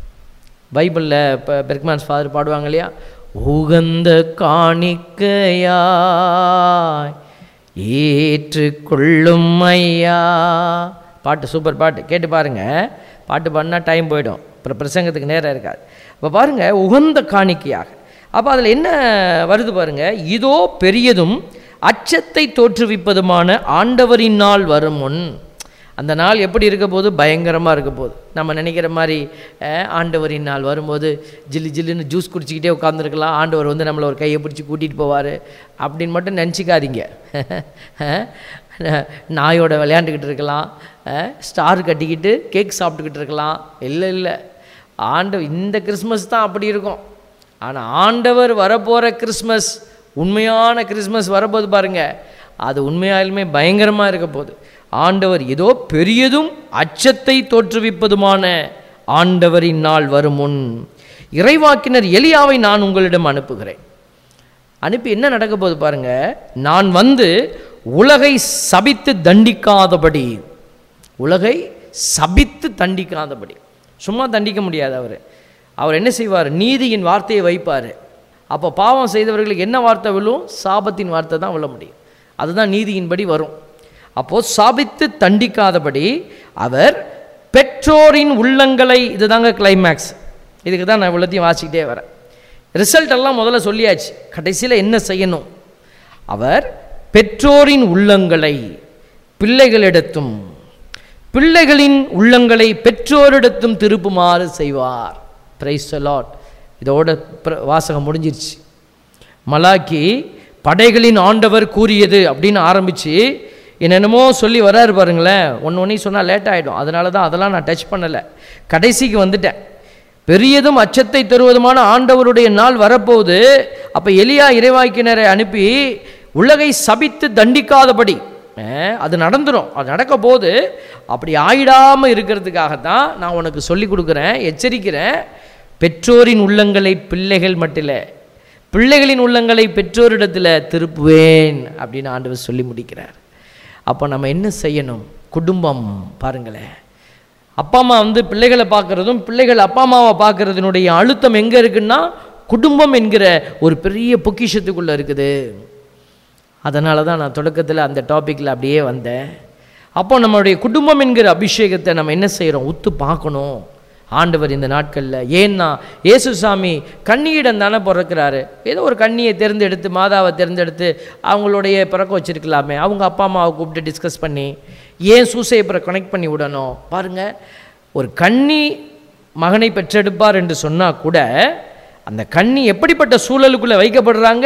பைபிளில் இப்போ பெர்க்மான்ஸ் ஃபாதர் பாடுவாங்க இல்லையா உகந்த காணிக்கையாய் ஏற்றுக்கொள்ளும் ஐயா பாட்டு சூப்பர் பாட்டு கேட்டு பாருங்க பாட்டு பாடினா டைம் போயிடும் அப்புறம் பிரசங்கத்துக்கு நேரம் இருக்காது அப்போ பாருங்க உகந்த காணிக்கையாக அப்போ அதில் என்ன வருது பாருங்க இதோ பெரியதும் அச்சத்தை தோற்றுவிப்பதுமான ஆண்டவரின் நாள் வரும் முன் அந்த நாள் எப்படி இருக்க போது பயங்கரமாக இருக்க போகுது நம்ம நினைக்கிற மாதிரி அஹ், ஆண்டவரின் நாள் வரும்போது ஜில்லு ஜில்லுன்னு ஜூஸ் குடிச்சிக்கிட்டே உட்காந்துருக்கலாம் ஆண்டவர் வந்து நம்மளை ஒரு கையை பிடிச்சி கூட்டிகிட்டு போவார் அப்படின்னு மட்டும் நினச்சிக்காதீங்க அஹ், நாயோட விளையாண்டுக்கிட்டு இருக்கலாம் அஹ், ஸ்டார் கட்டிக்கிட்டு கேக் சாப்பிட்டுக்கிட்டு இருக்கலாம் இல்லை இல்லை ஆண்டு இந்த கிறிஸ்மஸ் தான் அப்படி இருக்கும் ஆனால் ஆண்டவர் வரப்போகிற கிறிஸ்மஸ் உண்மையான கிறிஸ்மஸ் வரப்போது பாருங்க அது உண்மையாலுமே பயங்கரமாக இருக்க போகுது ஆண்டவர் ஏதோ பெரியதும் அச்சத்தை தோற்றுவிப்பதுமான ஆண்டவரின் நாள் வரும் முன் இறைவாக்கினர் எலியாவை நான் உங்களிடம் அனுப்புகிறேன் அனுப்பி என்ன நடக்க போகுது பாருங்க நான் வந்து உலகை சபித்து தண்டிக்காதபடி உலகை சபித்து தண்டிக்காதபடி சும்மா தண்டிக்க முடியாது அவர் அவர் என்ன செய்வார் நீதியின் வார்த்தையை வைப்பார் அப்போ பாவம் செய்தவர்களுக்கு என்ன வார்த்தை விழும் சாபத்தின் வார்த்தை தான் விழ முடியும் அதுதான் நீதியின்படி வரும் அப்போது சாபித்து தண்டிக்காதபடி அவர் பெற்றோரின் உள்ளங்களை இதுதாங்க கிளைமேக்ஸ் இதுக்கு தான் நான் இவ்வளோத்தையும் வாசிக்கிட்டே வரேன் ரிசல்ட் எல்லாம் முதல்ல சொல்லியாச்சு கடைசியில் என்ன செய்யணும் அவர் பெற்றோரின் உள்ளங்களை பிள்ளைகளிடத்தும் பிள்ளைகளின் உள்ளங்களை பெற்றோரிடத்தும் திருப்புமாறு செய்வார் பிரைஸ் லாட் இதோட பிர- வாசகம் முடிஞ்சிருச்சு மலாக்கி படைகளின் ஆண்டவர் கூறியது அப்படின்னு ஆரம்பித்து என்னென்னமோ சொல்லி வராரு பாருங்களேன் ஒன்று ஒன்றையும் சொன்னால் லேட் ஆகிடும் அதனால தான் அதெல்லாம் நான் டச் பண்ணலை கடைசிக்கு வந்துட்டேன் பெரியதும் அச்சத்தை தருவதுமான ஆண்டவருடைய நாள் வரப்போகுது அப்போ எலியா இறைவாக்கினரை அனுப்பி உலகை சபித்து தண்டிக்காதபடி அஹ், அது நடந்துடும் அது நடக்க போது அப்படி ஆயிடாமல் இருக்கிறதுக்காகத்தான் நான் உனக்கு சொல்லி கொடுக்குறேன் எச்சரிக்கிறேன் பெற்றோரின் உள்ளங்களை பிள்ளைகள் மட்டில் பிள்ளைகளின் உள்ளங்களை பெற்றோரிடத்தில் திருப்புவேன் அப்படின்னு ஆண்டவர் சொல்லி முடிக்கிறார் அப்போ நம்ம என்ன செய்யணும் குடும்பம் பாருங்களேன் அப்பா அம்மா வந்து பிள்ளைகளை பார்க்குறதும் பிள்ளைகள் அப்பா அம்மாவை பார்க்குறதுனுடைய அழுத்தம் எங்கே இருக்குன்னா குடும்பம் என்கிற ஒரு பெரிய பொக்கிஷத்துக்குள்ளே இருக்குது அதனால தான் நான் தொடக்கத்தில் அந்த டாப்பிக்கில் அப்படியே வந்தேன் அப்போ நம்மளுடைய குடும்பம் என்கிற அபிஷேகத்தை நம்ம என்ன செய்கிறோம் உத்து பார்க்கணும் ஆண்டவர் இந்த நாட்களில் ஏன்னா இயேசுசாமி கன்னியிடம் தானே பிறக்கிறாரு ஏதோ ஒரு கன்னியை தேர்ந்தெடுத்து மாதாவை தேர்ந்தெடுத்து அவங்களுடைய பிறக்க வச்சிருக்கலாமே அவங்க அப்பா அம்மாவை கூப்பிட்டு டிஸ்கஸ் பண்ணி ஏன் சூசையப்பரை கனெக்ட் பண்ணி விடணும் பாருங்க ஒரு கன்னி மகனை பெற்றெடுப்பார் என்று சொன்னால் கூட அந்த கன்னி எப்படிப்பட்ட சூழலுக்குள்ளே வைக்கப்படுறாங்க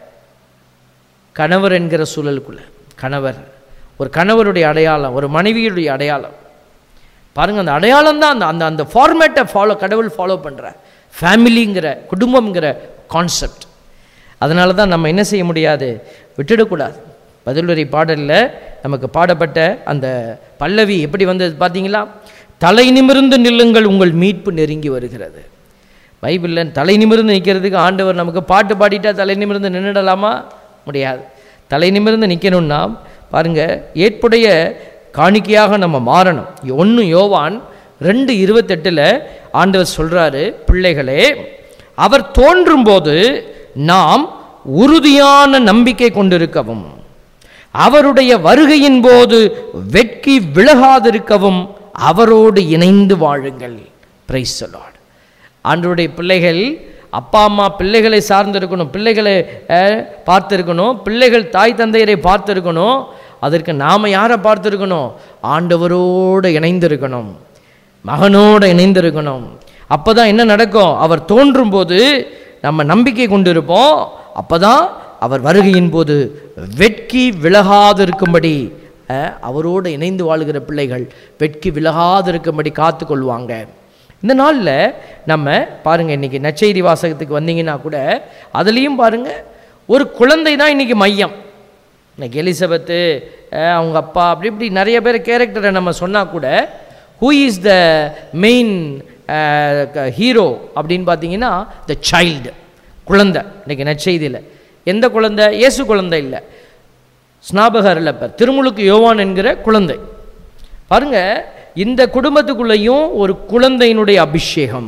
கணவர் என்கிற சூழலுக்குள்ள கணவர் ஒரு கணவருடைய அடையாளம் ஒரு மனைவியுடைய அடையாளம் பாருங்க அந்த அடையாளம் தான் அந்த அந்த அந்த ஃபார்மேட்டை ஃபாலோ கடவுள் ஃபாலோ பண்ணுற ஃபேமிலிங்கிற குடும்பம்ங்கிற கான்செப்ட் அதனால தான் நம்ம என்ன செய்ய முடியாது விட்டுடக்கூடாது பதிலுரை பாடலில் நமக்கு பாடப்பட்ட அந்த பல்லவி எப்படி வந்தது பார்த்தீங்களா தலை நிமிர்ந்து நில்லுங்கள் உங்கள் மீட்பு நெருங்கி வருகிறது பைபிளில் தலை நிமிர்ந்து நிற்கிறதுக்கு ஆண்டவர் நமக்கு பாட்டு பாடிட்டா தலை நிமிர்ந்து நின்றுடலாமா முடியாது தலை நிமிர்ந்து நிற்கணும்னா பாருங்க ஏற்புடைய காணிக்கையாக நம்ம மாறணும் ஒன்று யோவான் ரெண்டு இருபத்தெட்டில் ஆண்டவர் சொல்கிறாரு பிள்ளைகளே அவர் தோன்றும்போது நாம் உறுதியான நம்பிக்கை கொண்டிருக்கவும் அவருடைய வருகையின் போது வெட்கி விலகாதிருக்கவும் அவரோடு இணைந்து வாழுங்கள் பிரைஸ் சொல்லாட் ஆண்டவருடைய பிள்ளைகள் அப்பா அம்மா பிள்ளைகளை சார்ந்திருக்கணும் பிள்ளைகளை அஹ், பார்த்திருக்கணும் பிள்ளைகள் தாய் தந்தையரை பார்த்திருக்கணும் அதற்கு நாம் யாரை பார்த்திருக்கணும் ஆண்டவரோடு இணைந்திருக்கணும் மகனோடு இணைந்திருக்கணும் அப்போ தான் என்ன நடக்கும் அவர் தோன்றும் போது நம்ம நம்பிக்கை கொண்டிருப்போம் அப்போ தான் அவர் வருகையின் போது வெட்கி விலகாதிருக்கும்படி அஹ், அவரோடு இணைந்து வாழுகிற பிள்ளைகள் வெட்கி விலகாதிருக்கும்படி காத்து கொள்வாங்க இந்த நாளில் நம்ம பாருங்கள் இன்றைக்கி நற்செய்தி வாசகத்துக்கு வந்தீங்கன்னா கூட அதுலேயும் பாருங்கள் ஒரு குழந்தை தான் இன்றைக்கி மையம் இன்னைக்கு எலிசபெத்து அஹ், அவங்க அப்பா அப்படி இப்படி நிறைய பேர் கேரக்டரை நம்ம சொன்னால் கூட who is the main hero அப்படின்னு பார்த்தீங்கன்னா த சைல்டு குழந்தை இன்னைக்கு நற்செய்தியில் எந்த குழந்தை இயேசு குழந்தை இல்லை ஸ்நாபகர் இல்லப்பர் திருமுழுக்கு யோவான் என்கிற குழந்தை பாருங்க இந்த குடும்பத்துக்குள்ளேயும் ஒரு குழந்தையினுடைய அபிஷேகம்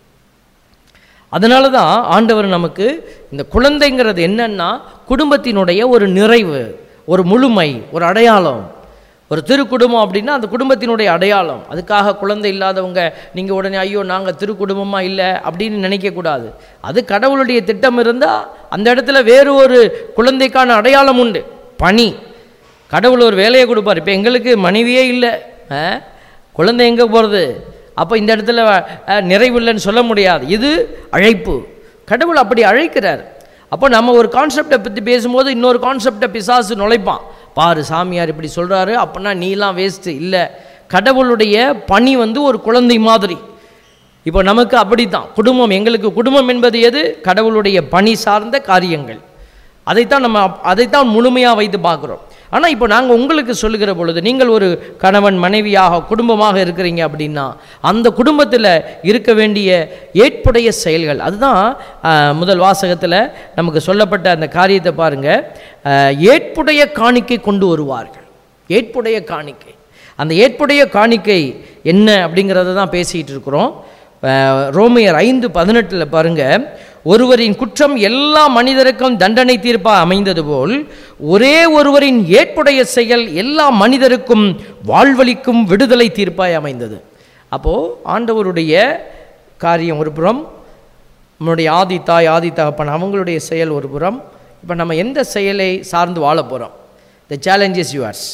அதனால தான் ஆண்டவர் நமக்கு இந்த குழந்தைங்கிறது என்னன்னா குடும்பத்தினுடைய ஒரு நிறைவு ஒரு முழுமை ஒரு அடையாளம் ஒரு திருக்குடும்பம் அப்படின்னா அந்த குடும்பத்தினுடைய அடையாளம் அதுக்காக குழந்தை இல்லாதவங்க நீங்கள் உடனே ஐயோ நாங்கள் திருக்குடும்பமாக இல்லை அப்படின்னு நினைக்கக்கூடாது அது கடவுளுடைய திட்டம் இருந்தால் அந்த இடத்துல வேறு ஒரு குழந்தைக்கான அடையாளம் உண்டு பணி கடவுள் ஒரு வேலையை கொடுப்பார் இப்போ எங்களுக்கு மனைவியே இல்லை ஆ? குழந்தை எங்கே போகிறது அப்போ இந்த இடத்துல அஹ், நிறைவு இல்லைன்னு சொல்ல முடியாது இது அழைப்பு கடவுள் அப்படி அழைக்கிறார் அப்போ நம்ம ஒரு கான்செப்டை பற்றி பேசும்போது இன்னொரு கான்செப்டை பிசாசு நுழைப்பான் பாரு சாமியார் இப்படி சொல்கிறாரு அப்படின்னா நீலாம் வேஸ்ட்டு இல்லை கடவுளுடைய பணி வந்து ஒரு குழந்தை மாதிரி இப்போ நமக்கு அப்படித்தான் குடும்பம் எங்களுக்கு குடும்பம் என்பது எது கடவுளுடைய பணி சார்ந்த காரியங்கள் அதைத்தான் நம்ம அப்- அதைத்தான் முழுமையாக வைத்து பார்க்குறோம் ஆனால் இப்போ நாங்கள் உங்களுக்கு சொல்லுகிற பொழுது நீங்கள் ஒரு கணவன் மனைவியாக குடும்பமாக இருக்கிறீங்க அப்படின்னா அந்த குடும்பத்தில் இருக்க வேண்டிய ஏற்புடைய செயல்கள் அதுதான் ஆஹ், முதல் வாசகத்தில் நமக்கு சொல்லப்பட்ட அந்த காரியத்தை பாருங்கள் ஏற்புடைய காணிக்கை கொண்டு வருவார்கள் ஏற்புடைய காணிக்கை அந்த ஏற்புடைய காணிக்கை என்ன அப்படிங்கிறத தான் பேசிக்கிட்டு இருக்கிறோம் அஹ், ரோமையர் ஐந்து பதினெட்டில் பாருங்க ஒருவரின் குற்றம் எல்லா மனிதருக்கும் தண்டனை தீர்ப்பாக அமைந்தது போல் ஒரே ஒருவரின் ஏற்புடைய செயல் எல்லா மனிதருக்கும் வாழ்வளிக்கும் விடுதலை தீர்ப்பாய் அமைந்தது அப்போது ஆண்டவருடைய காரியம் ஒரு புறம் நம்மளுடைய ஆதி தாய் ஆதி தகப்பன் அவங்களுடைய செயல் ஒரு புறம் இப்போ நம்ம எந்த செயலை சார்ந்து வாழ போகிறோம் த சேலஞ்சஸ் யுவர்ஸ்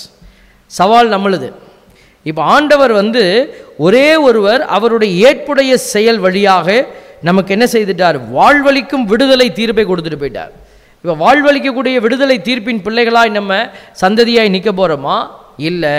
சவால் நம்மளுது இப்போ ஆண்டவர் வந்து ஒரே ஒருவர் அவருடைய ஏற்புடைய செயல் வழியாக நமக்கு என்ன செய்துட்டார் வாழ்வளிக்கும் விடுதலை தீர்ப்பை கொடுத்துட்டு போயிட்டார் இப்போ வாழ்வளிக்கக்கூடிய விடுதலை தீர்ப்பின் பிள்ளைகளாய் நம்ம சந்ததியாய் நிற்க போகிறோமா இல்லை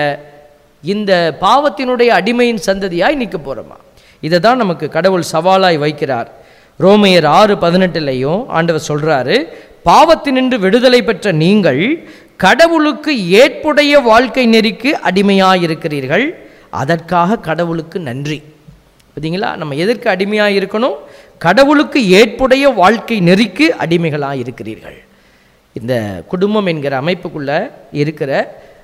இந்த பாவத்தினுடைய அடிமையின் சந்ததியாய் நிற்க போகிறோமா இதை தான் நமக்கு கடவுள் சவாலாய் வைக்கிறார் ரோமையர் ஆறு பதினெட்டுலையும் ஆண்டவர் சொல்றாரு பாவத்தினின்று விடுதலை பெற்ற நீங்கள் கடவுளுக்கு ஏற்புடைய வாழ்க்கை நெறிக்கு அடிமையாயிருக்கிறீர்கள் அதற்காக கடவுளுக்கு நன்றி பார்த்தீங்களா நம்ம எதற்கு அடிமையாக இருக்கணும் கடவுளுக்கு ஏற்புடைய வாழ்க்கை நெறிக்கு அடிமைகளாக இருக்கிறீர்கள் இந்த குடும்பம் என்கிற அமைப்புக்குள்ள இருக்கிற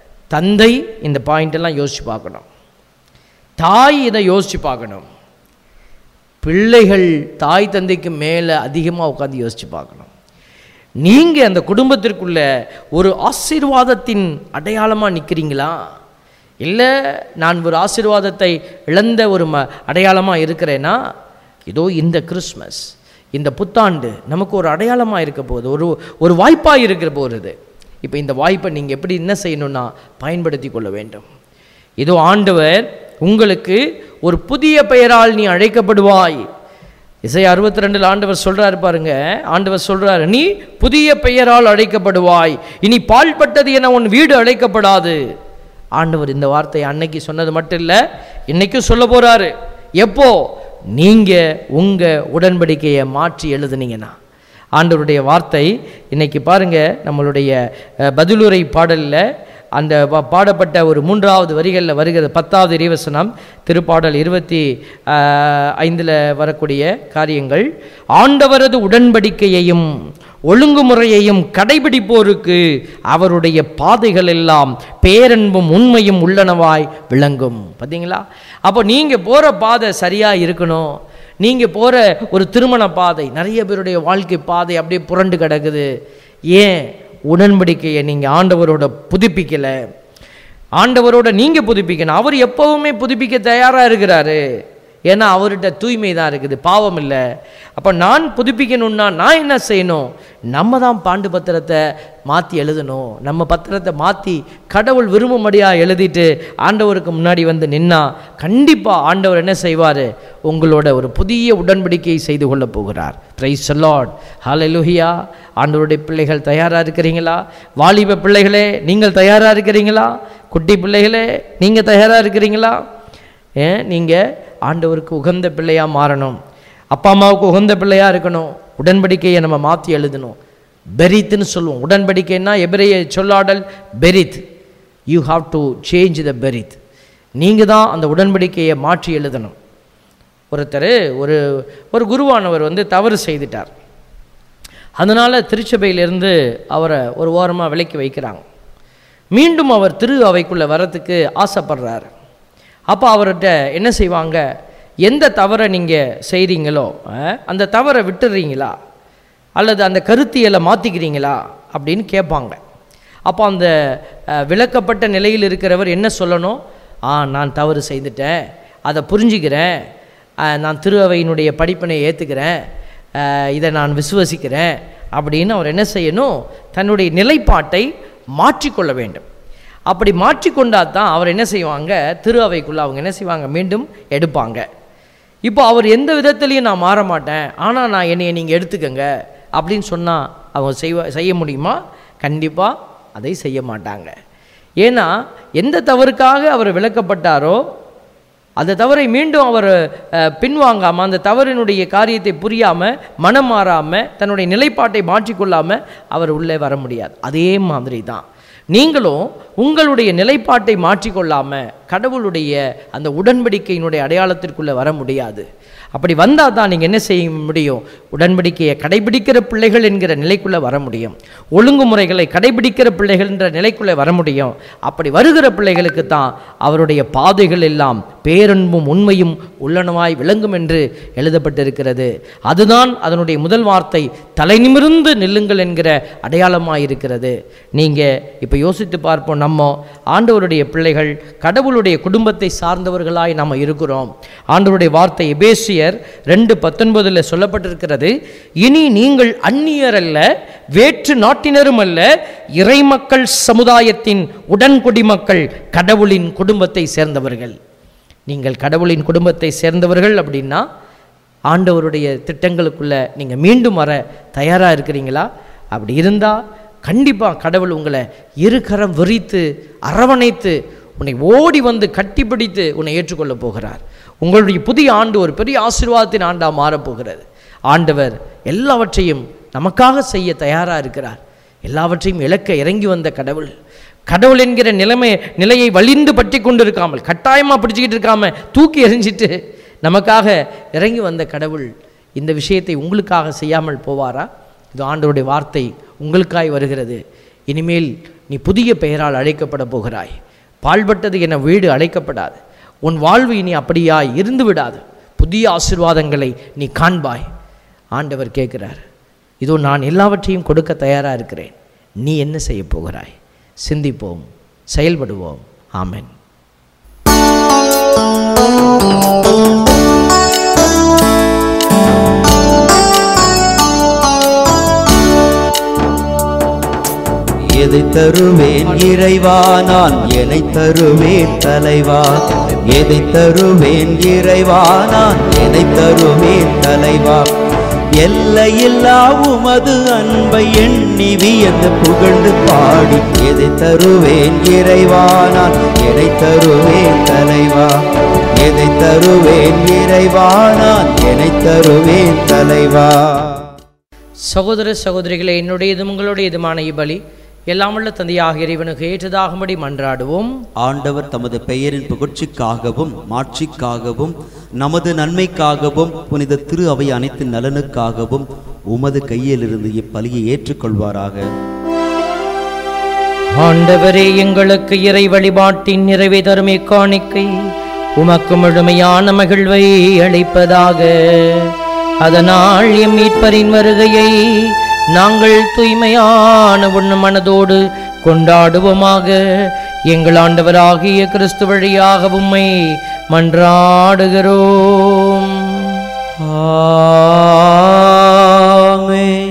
தந்தை இந்த பாயிண்டெல்லாம் யோசிச்சு பார்க்கணும் தாய் இதை யோசிச்சு பார்க்கணும் பிள்ளைகள் தாய் தந்தைக்கு மேலே அதிகமாக உட்காந்து யோசிச்சு பார்க்கணும் நீங்கள் அந்த குடும்பத்திற்குள்ள ஒரு ஆசீர்வாதத்தின் அடையாளமாக நிற்கிறீங்களா இல்லை நான் ஒரு ஆசீர்வாதத்தை இழந்த ஒரு ம அடையாளமாக இருக்கிறேன்னா இதோ இந்த கிறிஸ்மஸ் இந்த புத்தாண்டு நமக்கு ஒரு அடையாளமாக இருக்க போகுது ஒரு ஒரு வாய்ப்பாக இருக்கிற போகிறது இப்போ இந்த வாய்ப்பை நீங்கள் எப்படி என்ன செய்யணும்னா பயன்படுத்தி கொள்ள வேண்டும் இதோ ஆண்டவர் உங்களுக்கு ஒரு புதிய பெயரால் நீ அழைக்கப்படுவாய் இசை அறுபத்தி ரெண்டில் ஆண்டவர் சொல்றாரு பாருங்க ஆண்டவர் சொல்றாரு நீ புதிய பெயரால் அழைக்கப்படுவாய் இனி பால்பட்டது என உன் வீடு அழைக்கப்படாது ஆண்டவர் இந்த வார்த்தை அன்னைக்கு சொன்னது மட்டும் இல்லை இன்னைக்கும் சொல்ல போறாரு எப்போ நீங்க உங்க உடன்படிக்கையை மாற்றி எழுதுனீங்கன்னா ஆண்டவருடைய வார்த்தை இன்னைக்கு பாருங்க நம்மளுடைய அஹ், பதிலுரை பாடலில் அந்த பா- பாடப்பட்ட ஒரு மூன்றாவது வரிகளில் வருகிறது பத்தாவது இறைவசனம் திருப்பாடல் இருபத்தி ஐந்தில் வரக்கூடிய காரியங்கள் ஆண்டவரது உடன்படிக்கையையும் ஒழுங்குமுறையையும் கடைபிடிப்போருக்கு அவருடைய பாதைகள் எல்லாம் பேரன்பும் உண்மையும் உள்ளனவாய் விளங்கும் பார்த்தீங்களா அப்போ நீங்கள் போகிற பாதை சரியாக இருக்கணும் நீங்கள் போகிற ஒரு திருமண பாதை நிறைய பேருடைய வாழ்க்கை பாதை அப்படியே புரண்டு கிடக்குது ஏன் உடன்படிக்கையை நீங்கள் ஆண்டவரோட புதுப்பிக்கலை ஆண்டவரோட நீங்கள் புதுப்பிக்கணும் அவர் எப்பவுமே புதுப்பிக்க தயாராக இருக்கிறாரு ஏன்னா அவர்கிட்ட தூய்மை தான் இருக்குது பாவம் இல்லை அப்போ நான் புதுப்பிக்கணும்னா நான் என்ன செய்யணும் நம்ம தான் பாண்டு பத்திரத்தை மாற்றி எழுதணும் நம்ம பத்திரத்தை மாற்றி கடவுள் விரும்பும்படியாக எழுதிட்டு ஆண்டவருக்கு முன்னாடி வந்து நின்னா கண்டிப்பாக ஆண்டவர் என்ன செய்வார் உங்களோட ஒரு புதிய உடன்படிக்கையை செய்து கொள்ளப் போகிறார் பிரைஸ் லார்ட் ஹalleluya ஆண்டவருடைய பிள்ளைகள் தயாராக இருக்கிறீங்களா வாலிப பிள்ளைகளே நீங்கள் தயாராக இருக்கிறீங்களா குட்டி பிள்ளைகளே நீங்கள் தயாராக இருக்கிறீங்களா ஏன் நீங்கள் ஆண்டவருக்கு உகந்த பிள்ளையாக மாறணும் அப்பா அம்மாவுக்கு உகந்த பிள்ளையாக இருக்கணும் உடன்படிக்கையை நம்ம மாற்றி எழுதணும் பெரித்துன்னு சொல்லுவோம் உடன்படிக்கைன்னா எபிரேய சொல்லாடல் பெரித் you have to change the பெரித் நீங்கள் தான் அந்த உடன்படிக்கையை மாற்றி எழுதணும் ஒருத்தர் ஒரு ஒரு குருவானவர் வந்து தவறு செய்துட்டார் அதனால் திருச்சபையிலிருந்து அவரை ஒரு ஓரமாக விலக்கி வைக்கிறாங்க மீண்டும் அவர் திரு அவைக்குள்ளே வரத்துக்கு ஆசைப்படுறாரு அப்போ அவர்கிட்ட என்ன செய்வாங்க எந்த தவறை நீங்கள் செய்கிறீங்களோ அஹ், அந்த தவறை விட்டுடுறீங்களா அல்லது அந்த கருத்தியலை மாற்றிக்கிறீங்களா அப்படின்னு கேட்பாங்க அப்போ அந்த அஹ், விலக்கப்பட்ட நிலையில் இருக்கிறவர் என்ன சொல்லணும் ஆ நான் தவறு செய்துட்டேன் அதை புரிஞ்சுக்கிறேன் அஹ், நான் திரு அவையினுடைய படிப்பினை ஏற்றுக்கிறேன் இதை நான் விசுவசிக்கிறேன் அப்படின்னு அவர் என்ன செய்யணும் தன்னுடைய நிலைப்பாட்டை மாற்றிக்கொள்ள வேண்டும் அப்படி மாற்றிக்கொண்டா தான் அவர் என்ன செய்வாங்க திரு அவைக்குள்ளே அவங்க என்ன செய்வாங்க மீண்டும் எடுப்பாங்க இப்போ அவர் எந்த விதத்துலையும் நான் மாற மாட்டேன் ஆனால் நான் என்னைய நீங்கள் எடுத்துக்கங்க அப்படின்னு சொன்னால் அவங்க செய்வ செய்ய முடியுமா கண்டிப்பாக அதை செய்ய மாட்டாங்க ஏன்னா எந்த தவறுக்காக அவர் விளக்கப்பட்டாரோ அந்த தவறை மீண்டும் அவர் அஹ், பின்வாங்காமல் அந்த தவறினுடைய காரியத்தை புரியாமல் மனம் மாறாமல் தன்னுடைய நிலைப்பாட்டை மாற்றிக்கொள்ளாமல் அவர் உள்ளே வர முடியாது அதே மாதிரி தான் நீங்களும் உங்களுடைய நிலைப்பாட்டை மாற்றிக்கொள்ளாமல் கடவுளுடைய அந்த உடன்படிக்கையினுடைய அடையாளத்திற்குள்ளே வர முடியாது அப்படி வந்தால் தான் நீங்கள் என்ன செய்ய முடியும் உடன்படிக்கையை கடைபிடிக்கிற பிள்ளைகள் என்கிற நிலைக்குள்ளே வர முடியும் ஒழுங்குமுறைகளை கடைபிடிக்கிற பிள்ளைகள் என்ற நிலைக்குள்ளே வர முடியும் அப்படி வருகிற பிள்ளைகளுக்கு தான் அவருடைய பாதைகள் எல்லாம் பேரன்பும் உண்மையும் உள்ளனவாய் விளங்கும் என்று எழுதப்பட்டிருக்கிறது அதுதான் அதனுடைய முதல் வார்த்தை தலை நிமிர்ந்து நில்லுங்கள் என்கிற அடையாளமாக இருக்கிறது நீங்கள் இப்போ யோசித்து பார்ப்போம் நம்ம ஆண்டவருடைய பிள்ளைகள் கடவுளுடைய குடும்பத்தை சார்ந்தவர்களாய் நாம் இருக்கிறோம் ஆண்டவருடைய வார்த்தை எபேசியர் ரெண்டு பத்தொன்பதில் சொல்லப்பட்டிருக்கிறது இனி நீங்கள் அந்நியர் அல்ல வேற்று நாட்டினரும் அல்ல இறைமக்கள் சமுதாயத்தின் உடன்குடிமக்கள் கடவுளின் குடும்பத்தை சேர்ந்தவர்கள் நீங்கள் கடவுளின் குடும்பத்தை சேர்ந்தவர்கள் அப்படின்னா ஆண்டவருடைய திட்டங்களுக்குள்ள நீங்கள் மீண்டும் வர தயாராக இருக்கிறீங்களா அப்படி இருந்தால் கண்டிப்பாக கடவுள் உங்களை இருகரம் விரித்து அரவணைத்து உன்னை ஓடி வந்து கட்டிப்பிடித்து உன்னை ஏற்றுக்கொள்ளப் போகிறார் உங்களுடைய புதிய ஆண்டு ஒரு பெரிய ஆசீர்வாதத்தின் ஆண்டாக மாறப்போகிறது ஆண்டவர் எல்லாவற்றையும் நமக்காக செய்ய தயாராக இருக்கிறார் எல்லாவற்றையும் இழக்க இறங்கி வந்த கடவுள் கடவுள் என்கிற நிலைமை நிலையை வலிந்து பற்றி கொண்டு இருக்காமல் கட்டாயமாக பிடிச்சிக்கிட்டு இருக்காம தூக்கி எறிஞ்சிட்டு நமக்காக இறங்கி வந்த கடவுள் இந்த விஷயத்தை உங்களுக்காக செய்யாமல் போவாரா இது ஆண்டவருடைய வார்த்தை உங்களுக்காய் வருகிறது இனிமேல் நீ புதிய பெயரால் அழைக்கப்பட போகிறாய் பாழ்பட்டது என வீடு அழைக்கப்படாது உன் வாழ்வு இனி அப்படியாய் இருந்து விடாது புதிய ஆசீர்வாதங்களை நீ காண்பாய் ஆண்டவர் கேட்கிறார் இதோ நான் எல்லாவற்றையும் கொடுக்க தயாராக இருக்கிறேன் நீ என்ன செய்ய போகிறாய் சிந்திப்போம் செயல்படுவோம் ஆமென் எதை தருவேன் இறைவா நான் எனை தருவேன் தலைவா எதை தருவேன் இறைவா நான் எனை தருவேன் தலைவா எல்லையில்லா உமது அன்பை எண்ணி வியந்து புகழ்ந்து பாடி எதை தருவேன் இறைவா நான் எதை தருவேன் தலைவா எதை தருவேன் இறைவா நான் எனை தருவேன் தலைவா சகோதர சகோதரிகளே என்னுடையதும் உங்களுடையதுமான இப்பலி எல்லாம் உள்ள தந்தையாக இறைவனுக்கு ஏற்றதாகும்படி மன்றாடுவோம் ஆண்டவர் தமது பெயரின் புகழ்ச்சிக்காகவும் மாட்சிக்காகவும் நமது நன்மைக்காகவும் புனித திரு அவை அனைத்து நலனுக்காகவும் உமது கையிலிருந்து இப்பலியை ஏற்றுக்கொள்வாராக ஆண்டவரே எங்களுக்கு இறை வழிபாட்டின் நிறைவை தரும் இக்காணிக்கை உமக்கு முழுமையான மகிழ்வை அளிப்பதாக அதனால் எம் மீட்பரின் வருகையை நாங்கள் தூய்மையான உண்ண மனதோடு கொண்டாடுவோமாக எங்கள் ஆண்டவராகிய கிறிஸ்து வழியாக உம்மை மன்றாடுகிறோம் ஆமென்.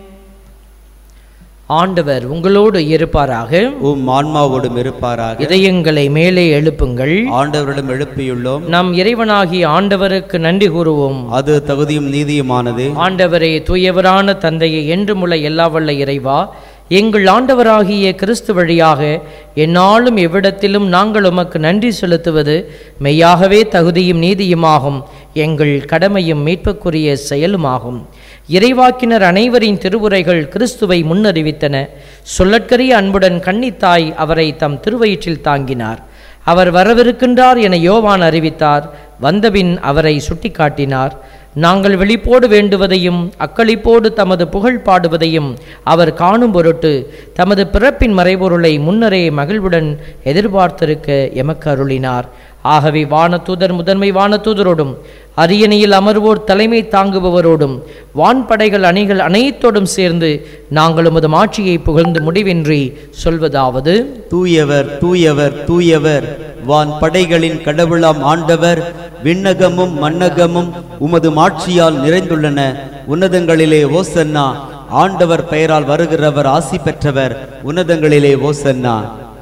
ஆண்டவர் உங்களோடு இருப்பாராக உம் ஆன்மாவோடும் இருப்பாராக இதயங்களை மேலே எழுப்புங்கள் ஆண்டவரிடம் எழுப்பியுள்ளோம் நம் இறைவனாகிய ஆண்டவருக்கு நன்றி கூறுவோம் அது தகுதியும் நீதியுமானது ஆண்டவரே தூயவரான தந்தையை என்றுமுள்ள எல்லா வல்ல இறைவா எங்கள் ஆண்டவராகிய கிறிஸ்து வழியாக எந்நாளும் எவ்விடத்திலும் நாங்கள் உமக்கு நன்றி செலுத்துவது மெய்யாகவே தகுதியும் நீதியுமாகும் எங்கள் கடமையும் மீட்புக்குரிய செயலுமாகும் இறைவாக்கினர் அனைவரின் திருவுரைகள் கிறிஸ்துவை முன்னறிவித்தன சொல்லற்கரிய அன்புடன் கன்னித்தாய் அவரை தம் திருவயிற்றில் தாங்கினார் அவர் வரவிருக்கின்றார் என யோவான் அறிவித்தார் வந்தபின் அவரை சுட்டிக்காட்டினார் நாங்கள் விழிப்போடு வேண்டுவதையும் அக்களிப்போடு தமது புகழ் பாடுவதையும் அவர் காணும் பொருட்டு தமது பிறப்பின் மறைபொருளை முன்னரே மகிழ்வுடன் எதிர்பார்த்திருக்க எமக்கு அருளினார் ஆகவே வானதூதர் முதன்மை வானதூதரோடும் அரியணையில் அமர்வோர் தலைமை தாங்குபவரோடும் வான்படைகள் அணிகள் அனைத்தோடும் சேர்ந்து நாங்கள் உமது ஆட்சியை புகழ்ந்து முடிவின்றி சொல்வதாவது தூயவர் தூயவர் தூயவர் வான் படைகளின் கடவுளாம் ஆண்டவர் விண்ணகமும் மன்னகமும் உமது மாட்சியால் நிறைந்துள்ளன உன்னதங்களிலே ஓசன்னா ஆண்டவர் பெயரால் வருகிறவர் ஆசி பெற்றவர் உன்னதங்களிலே ஓசன்னா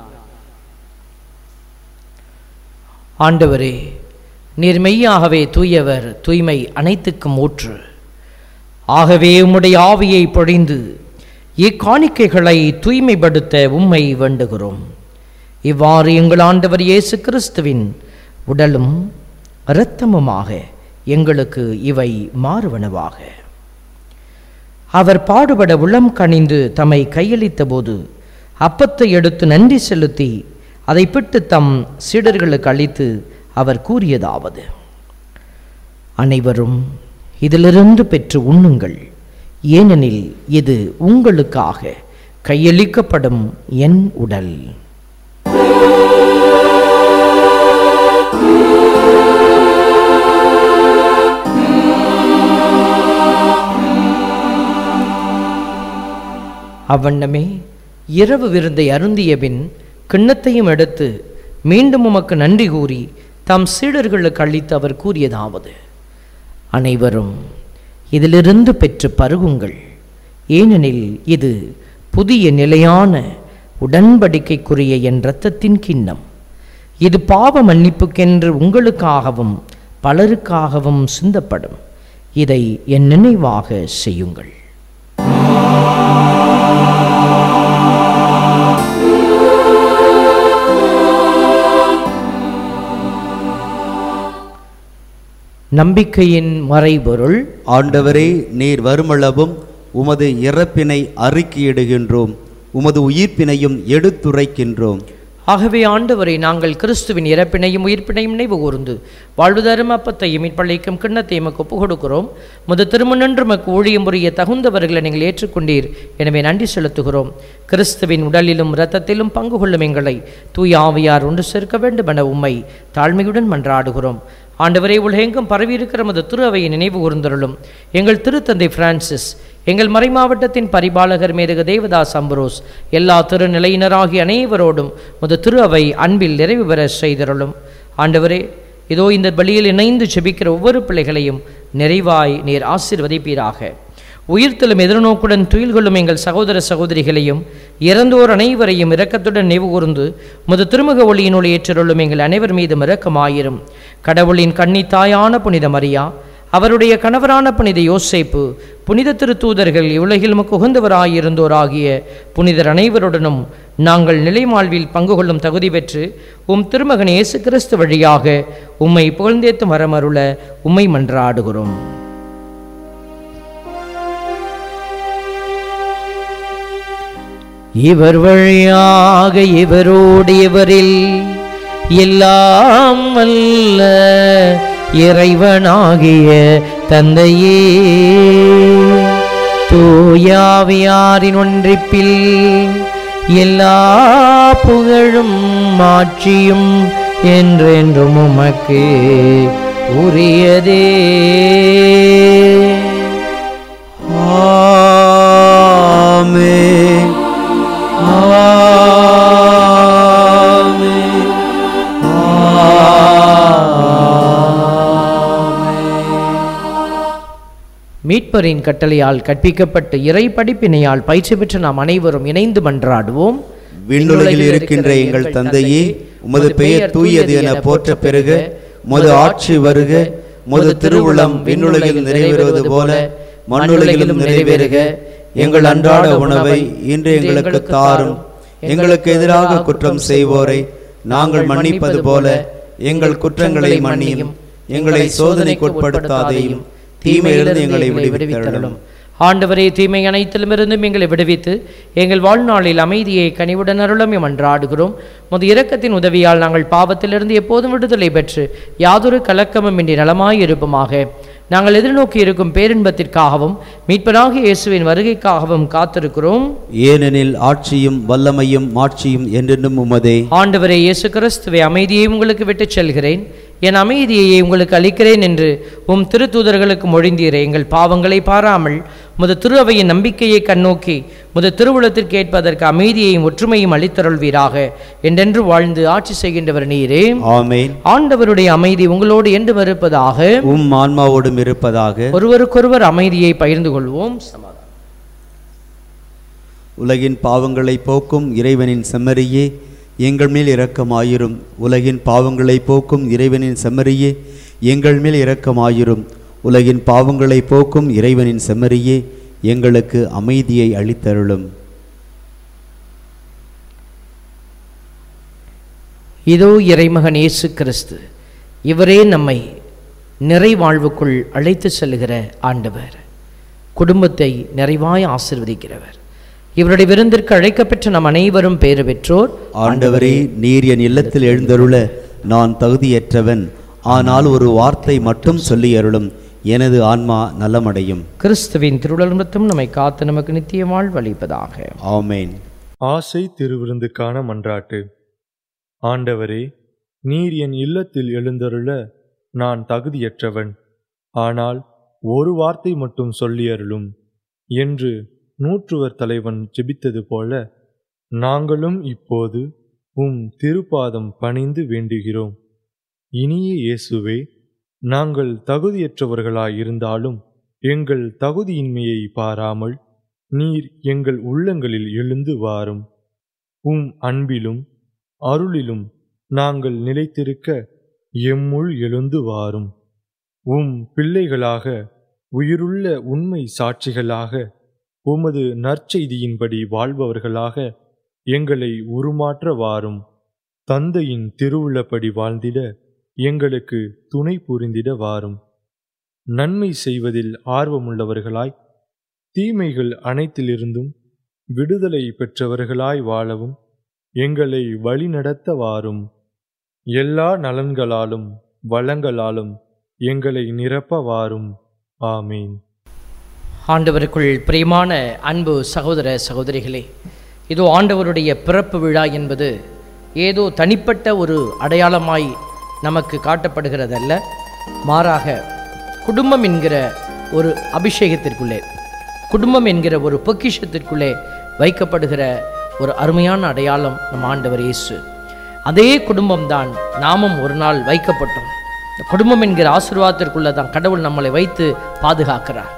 ஆண்டவரே நீர் மெய்யாகவே தூயவர் தூய்மை அனைத்துக்கும் ஊற்று ஆகவே உம்முடைய ஆவியை பொழிந்து இக்காணிக்கைகளை தூய்மைப்படுத்த உம்மை வேண்டுகிறோம் இவ்வாறு எங்கள் ஆண்டவர் இயேசு கிறிஸ்துவின் உடலும் இரத்தமுமாக எங்களுக்கு இவை மாறுவனவாக அவர் பாடுபட உளம் கனிந்து தம்மை கையளித்த போது அப்பத்தை எடுத்து நன்றி செலுத்தி அதை பிட்டு தம் சீடர்களுக்கு அளித்து அவர் கூறியதாவது அனைவரும் இதிலிருந்து பெற்று உண்ணுங்கள் ஏனெனில் இது உங்களுக்காக கையளிக்கப்படும் என் உடல் அவ்வண்ணமே இரவு விருந்தை அருந்திய பின் கிண்ணத்தையும் எடுத்து மீண்டும் உமக்கு நன்றி கூறி தம் சீடர்களுக்கு அளித்து அவர் கூறியதாவது அனைவரும் இதிலிருந்து பெற்று பருகுங்கள் ஏனெனில் இது புதிய நிலையான உடன்படிக்கைக்குரிய என் இரத்தத்தின் கிண்ணம் இது பாவ மன்னிப்புக்கென்று உங்களுக்காகவும் பலருக்காகவும் சிந்தப்படும் இதை என் நினைவாக செய்யுங்கள் நம்பிக்கையின் மறைபொருள் ஆண்டவரே நீர் வருமளவும் உமது இறப்பினை அறிக்கையிடுகின்றோம் உமது உயிர்ப்பினையும் எடுத்துரைக்கின்றோம் ஆகவே ஆண்டவரை நாங்கள் கிறிஸ்துவின் இறப்பினையும் உயிர்ப்பினையும் நினைவு கூர்ந்து வாழ்வுதரும் அப்பத்தையும் இப்பள்ளிக்கும் கிண்ணத்தையும் எமக்கு ஒப்புக் கொடுக்கிறோம் முது திருமுன்னன்று மக்கு ஊழியம் புரிய தகுந்தவர்களை நீங்கள் ஏற்றுக்கொண்டீர் எனவே நன்றி செலுத்துகிறோம் கிறிஸ்துவின் உடலிலும் இரத்தத்திலும் பங்கு கொள்ளும் எங்களை தூய ஆவியார் ஒன்று சேர்க்க வேண்டும் என உம்மை தாழ்மையுடன் மன்றாடுகிறோம் ஆண்டவரே உலகெங்கும் பரவியிருக்கிற மது திரு அவையை நினைவு கூர்ந்தருளும் எங்கள் திருத்தந்தை பிரான்சிஸ் எங்கள் மறைமாவட்டத்தின் பரிபாலகர் மேதக தேவதாஸ் அம்பரோஸ் எல்லா திருநிலையினராகிய அனைவரோடும் முது திரு அவை அன்பில் நிறைவு பெற செய்தருளும் ஆண்டவரே இதோ இந்த பலியில் இணைந்து செபிக்கிற ஒவ்வொரு பிள்ளைகளையும் நிறைவாய் நீர் ஆசீர்வதிப்பீராக உயிர்த்தலும் எதிர்நோக்குடன் துயில் கொள்ளும் எங்கள் சகோதர சகோதரிகளையும் இறந்தோர் அனைவரையும் இரக்கத்துடன் நினைவு கூர்ந்து முது திருமுக ஒளியினுள் ஏற்றருளும் எங்கள் அனைவர் மீதும் இரக்கமாயிரும் கடவுளின் கன்னி தாயான புனித மரியா அவருடைய கணவரான புனித யோசேப்பு புனித திருத்தூதர்கள் இவ்வுலகில் உகந்தவராயிருந்தோராகிய புனிதர் அனைவருடனும் நாங்கள் நிலைமாழ்வில் பங்கு கொள்ளும் தகுதி பெற்று உம் திருமகன் இயேசு கிறிஸ்து வழியாக உம்மை புகழ்ந்தேத்தும் வரமருள உம்மை மன்றாடுகிறோம் இவர் வழியாக இவரோடு இவரில் எல்லாம் வல்ல இறைவனாகிய தந்தையே தூயாவியாரின் ஒன்றிப்பில் எல்லா புகழும் மாட்சியும் என்றென்றும் உமக்கு உரியதே ஆமென் ஆமென் மீட்பரின் கட்டளையால் கற்பிக்கப்பட்டு இறை படிப்பினையால் பயிற்சி பெற்ற நாம் அனைவரும் இணைந்து மன்றாடுவோம் விண்ணுலகில் இருக்கின்ற எங்கள் தந்தையே உமது பெயர் தூயது என போற்ற பெருக உமது ஆட்சி வருக உமது திருவுளம் விண்ணுலகில் நிறைவேறுவது போல மண்ணுலகிலும் நிறைவேறுக எங்கள் அன்றாட உணவை இன்று எங்களுக்கு தாரும் எங்களுக்கு எதிராக குற்றம் செய்வோரை நாங்கள் மன்னிப்பது போல எங்கள் குற்றங்களை மன்னியும் எங்களை சோதனைக்குட்படுத்தாதேயும் தீமையிலிருந்து எங்களை விடுவித்தருளும் ஆண்டவரே தீமை அனைத்திலுமிருந்தும் எங்களை விடுவித்து எங்கள் வாழ்நாளில் அமைதியை கனிவுடன் அருளும் மன்றாடுகிறோம் முது இரக்கத்தின் உதவியால் நாங்கள் பாவத்திலிருந்து எப்போதும் விடுதலை பெற்று யாதொரு கலக்கமும் இன்றி நலமாய் இருப்போமாக நாங்கள் எதிர்நோக்கி இருக்கும் பேரின்பத்திற்காகவும் மீட்பனாகிய இயேசுவின் வருகைக்காகவும் காத்திருக்கிறோம் ஏனெனில் ஆட்சியும் வல்லமையும் மாட்சியும் என்றென்றும் உமதே ஆண்டவரே இயேசு கிறிஸ்துவை அமைதியை உங்களுக்கு விட்டுச் செல்கிறேன் என் அமைதியை உங்களுக்கு அளிக்கிறேன் என்று உம் திருத்தூதர்களுக்கு மொழிந்தீரே எங்கள் பாவங்களை பாராமல் முத திரு அவையின் நம்பிக்கையை கண்ணோக்கி முத திருவுளத்திற்கு ஏற்பதற்கு அமைதியையும் ஒற்றுமையும் அளித்தருள்வீராக என்றென்று வாழ்ந்து ஆட்சி செய்கின்றவர் நீரே ஆமென் ஆண்டவருடைய அமைதி உங்களோடு என்று இருப்பதாக உம் ஆன்மாவோடும் இருப்பதாக ஒருவருக்கொருவர் அமைதியை பகிர்ந்து கொள்வோம் சமாதானம் உலகின் பாவங்களை போக்கும் இறைவனின் செம்மறியே எங்கள் மேல் இரக்கமாயிரும் உலகின் பாவங்களை போக்கும் இறைவனின் செம்மறியே எங்கள் மேல் இரக்கமாயிரும் உலகின் பாவங்களை போக்கும் இறைவனின் செம்மறியே எங்களுக்கு அமைதியை அளித்தருளும் இதோ இறைமகன் இயேசு கிறிஸ்து இவரே நம்மை நிறைவாழ்வுக்குள் அழைத்து செல்லுகிற ஆண்டவர் குடும்பத்தை நிறைவாய் ஆசிர்வதிக்கிறவர் இவருடைய விருந்திற்கு அழைக்கப்பெற்ற நம் அனைவரும் பேறு பெற்றோர் ஆண்டவரே நீர் என் இல்லத்தில் எழுந்தருள நான் தகுதியற்றவன் ஆனால் ஒரு வார்த்தை மட்டும் சொல்லி அருளும் எனது ஆன்மா நலமடையும் கிறிஸ்துவின் திருடலும் நம்மை காத்து நமக்கு நித்திய வாழ்வளிப்பதாக ஆமேன் ஆசை திருவிருந்துக்கான மன்றாட்டு ஆண்டவரே நீர் என் இல்லத்தில் எழுந்தருள நான் தகுதியற்றவன் ஆனால் ஒரு வார்த்தை மட்டும் சொல்லி அருளும் என்று நூற்றுவர் தலைவன் ஜெபித்தது போல நாங்களும் இப்போது உம் திருப்பாதம் பணிந்து வேண்டுகிறோம் இனிய இயேசுவே நாங்கள் தகுதியற்றவர்களாயிருந்தாலும் எங்கள் தகுதியின்மையை பாராமல் நீர் எங்கள் உள்ளங்களில் எழுந்து வாரும் உம் அன்பிலும் அருளிலும் நாங்கள் நிலைத்திருக்க எம்முள் எழுந்து வாரும் உம் பிள்ளைகளாக உயிருள்ள உண்மை சாட்சிகளாக உமது நற்செய்தியின்படி வாழ்பவர்களாக எங்களை உருமாற்ற வாரும் தந்தையின் திருவுள்ளப்படி வாழ்ந்திட எங்களுக்கு துணை புரிந்திட வாரும் நன்மை செய்வதில் ஆர்வமுள்ளவர்களாய் தீமைகள் அனைத்திலிருந்தும் விடுதலை பெற்றவர்களாய் வாழவும் எங்களை வழிநடத்த வாரும் எல்லா நலன்களாலும் வளங்களாலும் எங்களை நிரப்ப வாரும் ஆமீன் ஆண்டவருக்குள் பிரியமான அன்பு சகோதர சகோதரிகளே இதோ ஆண்டவருடைய பிறப்பு விழா என்பது ஏதோ தனிப்பட்ட ஒரு அடையாளமாய் நமக்கு காட்டப்படுகிறதல்ல மாறாக குடும்பம் என்கிற ஒரு அபிஷேகத்திற்குள்ளே குடும்பம் என்கிற ஒரு பொக்கிஷத்திற்குள்ளே வைக்கப்படுகிற ஒரு அருமையான அடையாளம் நம் ஆண்டவர் இயேசு அதே குடும்பம்தான் நாமும் ஒரு நாள் வைக்கப்பட்டோம் இந்த குடும்பம் என்கிற ஆசீர்வாதத்திற்குள்ளே தான் கடவுள் நம்மளை வைத்து பாதுகாக்கிறார்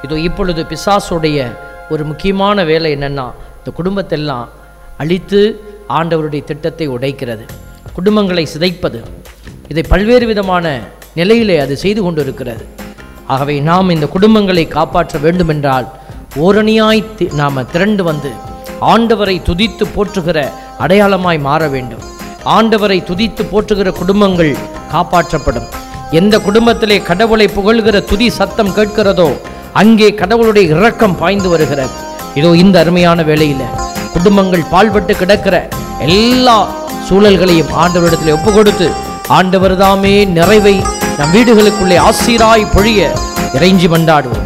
இதோ இப்பொழுது பிசாசுடைய ஒரு முக்கியமான வேலை என்னன்னா இந்த குடும்பத்தெல்லாம் அழித்து ஆண்டவருடைய திட்டத்தை உடைக்கிறது குடும்பங்களை சிதைப்பது இதை பல்வேறு விதமான நிலையிலே அது செய்து கொண்டிருக்கிறது ஆகவே நாம் இந்த குடும்பங்களை காப்பாற்ற வேண்டுமென்றால் ஓரணியாய் தி- நாம திரண்டு வந்து ஆண்டவரை துதித்து போற்றுகிற அடையாளமாய் மாற வேண்டும் ஆண்டவரை துதித்து போற்றுகிற குடும்பங்கள் காப்பாற்றப்படும் எந்த குடும்பத்திலே கடவுளை புகழ்கிற துதி சத்தம் கேட்கிறதோ அங்கே கடவுளுடைய இரக்கம் பாய்ந்து வருகிறது இதோ இந்த அருமையான வேளையில குடும்பங்கள் பால்பட்டு கிடக்கிற எல்லா சூழல்களையும் ஆண்டவரிடத்தில் ஒப்பு கொடுத்து ஆண்டவர் தாமே நிறைவை நம் வீடுகளுக்குள்ளே ஆசீராய் பொழிய இறைஞ்சி மண்டாடுவோம்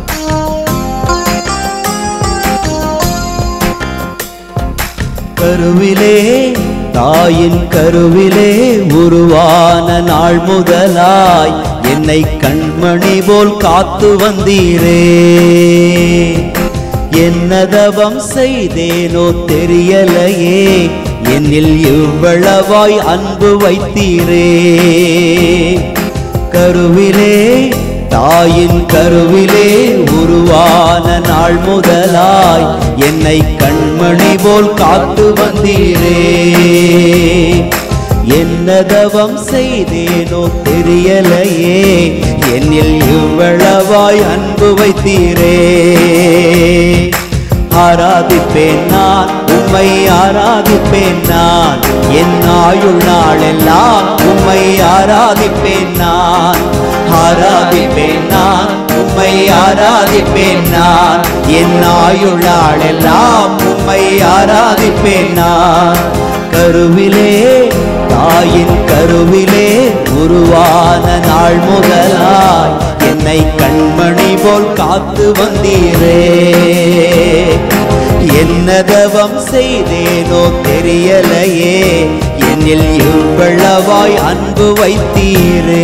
கருவிலே தாயின் கருவிலே உருவான நாள் முதலாய் என்னை கண்மணி போல் காத்து வந்தீரே என்னதவம் செய்தேனோ தெரியலையே என்னில் இவ்வளவாய் அன்பு வைத்தீரே கருவிலே தாயின் கருவிலே உருவான நாள் முதலாய் என்னை கண்மணி போல் காத்து வந்தீரே என்னதவம் செய்தேனோ தெரியலையே என்னில் இவ்வளவாய் அன்பு வைத்தீரே ஆராதிப்பேன் நான் உம்மை ஆராதிப்பேன் நான் என் ஆயுள் நாளெல்லாம் உம்மை ஆராதிப்பேன் நான் ஆராதிப்பேன் நான் உம்மை ஆராதிப்பேன் நான் என் ஆயுள் நாளெல்லாம் உம்மை ஆராதிப்பேன் நான் கருவிலே தாயின் கருவிலே உருவான நாள் முதலாய் என்னை கண்மணி போல் காத்து வந்தீரே என்னதவம் செய்தேனோ தெரியலையே என்னில் இவ்வளவாய் அன்பு வைத்தீரே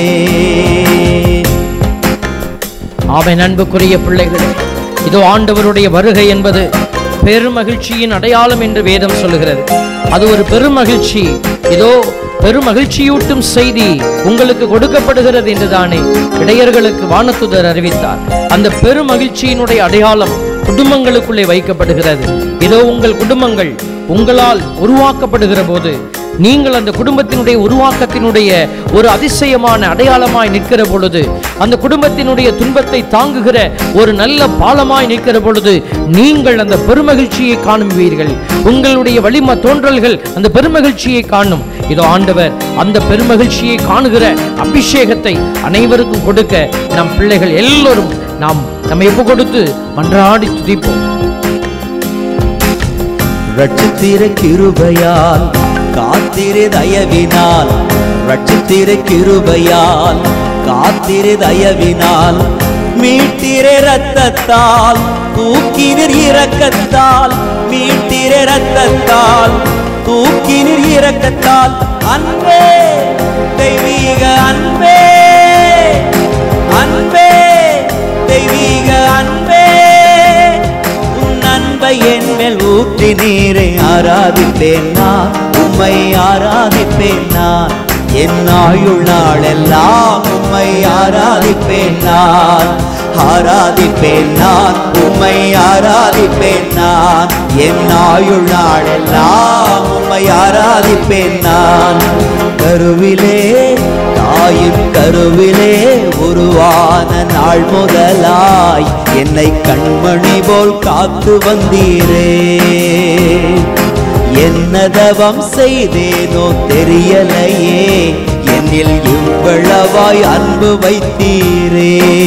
ஆமென் அன்புக்குரிய பிள்ளைகளே இதோ ஆண்டவருடைய வருகை என்பது பெருமகிழ்ச்சியின் அடையாளம் என்று வேதம் சொல்லுகிறது அது ஒரு பெருமகிழ்ச்சி இதோ பெருமகிழ்ச்சியூட்டும் செய்தி உங்களுக்கு கொடுக்கப்படுகிறது என்றுதானே இடையர்களுக்கு வானத்துதர் அறிவித்தார் அந்த பெருமகிழ்ச்சியினுடைய அடையாளம் குடும்பங்களுக்குள்ளே வைக்கப்படுகிறது இதோ உங்கள் குடும்பங்கள் உங்களால் உருவாக்கப்படுகிற போது நீங்கள் அந்த குடும்பத்தினுடைய உருவாக்கத்தினுடைய ஒரு அதிசயமான அடையாளமாய் நிற்கிற பொழுது அந்த குடும்பத்தினுடைய துன்பத்தை தாங்குகிற ஒரு நல்ல பாலமாய் நிற்கிற பொழுது நீங்கள் அந்த பெருமகிழ்ச்சியை காணுவீர்கள் உங்களுடைய வலிம தோன்றல்கள் அந்த பெருமகிழ்ச்சியை காணும் இதோ ஆண்டவர் அந்த பெருமகிழ்ச்சியை காணுகிற அபிஷேகத்தை அனைவருக்கும் கொடுக்க நம் பிள்ளைகள் எல்லோரும் நாம் நம்ம எப்ப கொடுத்து மன்றாடி துதிப்போம் ரட்சித்திர கிருபையால் காத்திரு தயவினால் ரட்சித்திர கிருபையால் காத்திரு தயவினால் மீட்டிர ரத்தத்தால் தூக்கினிர் இரக்கத்தால் மீட்டிர ரத்தத்தால் தூக்கினிர் இரக்கத்தால் அன்பே தெய்வீக அன்பே அன்பே தெய்வீக அன்பே உன் அன்பை என் மேல் ஊற்றி நீரை ஆராதிப்பேன் நான் உம்மை ஆராதிப்பேன் நான் என் ஆயுள் நாளெல்லாம் உம்மை ஆராதிப்பேன் நான் ஆராதிப்பேன் நான் உம்மை ஆராதிப்பேன் நான் என் ஆயுள் நாளெல்லாம் உம்மை ஆராதிப்பேன் நான் கருவிலே தாயின் கருவிலே உருவான நாள் முதலாய் என்னை கண்மணி போல் காத்து வந்தீரே என்னதவம் செய்தேனோ தெரியலையே என்னில் இவ்வளவாய் அன்பு வைத்தீரே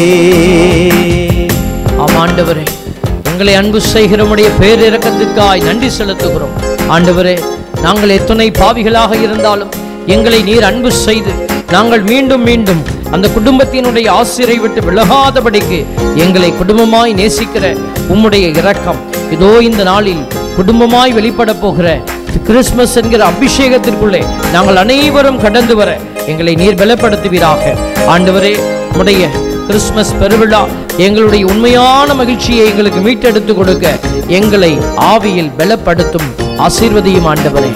ஆம் ஆண்டவரே எங்களை அன்பு செய்கிறமுடைய பேரிரக்கத்துக்காய் நன்றி செலுத்துகிறோம் ஆண்டவரே நாங்கள் எத்தனை பாவிகளாக இருந்தாலும் எங்களை நீர் அன்பு செய்து நாங்கள் மீண்டும் மீண்டும் அந்த குடும்பத்தினுடைய ஆசிரை விட்டு விலகாதபடிக்கு எங்களை குடும்பமாய் நேசிக்கிற உம்முடைய இரக்கம் இதோ இந்த நாளில் குடும்பமாய் வெளிப்பட போகிற கிறிஸ்மஸ் என்கிற அபிஷேகத்திற்குள்ளே நாங்கள் அனைவரும் கடந்து வர எங்களை நீர் பலப்படுத்துவீராக ஆண்டவரே உம்முடைய கிறிஸ்மஸ் பெருவிழா எங்களுடைய உண்மையான மகிழ்ச்சியை எங்களுக்கு மீட்டெடுத்து கொடுக்க எங்களை ஆவியில் பலப்படுத்தும் ஆசீர்வதியும் ஆண்டவரே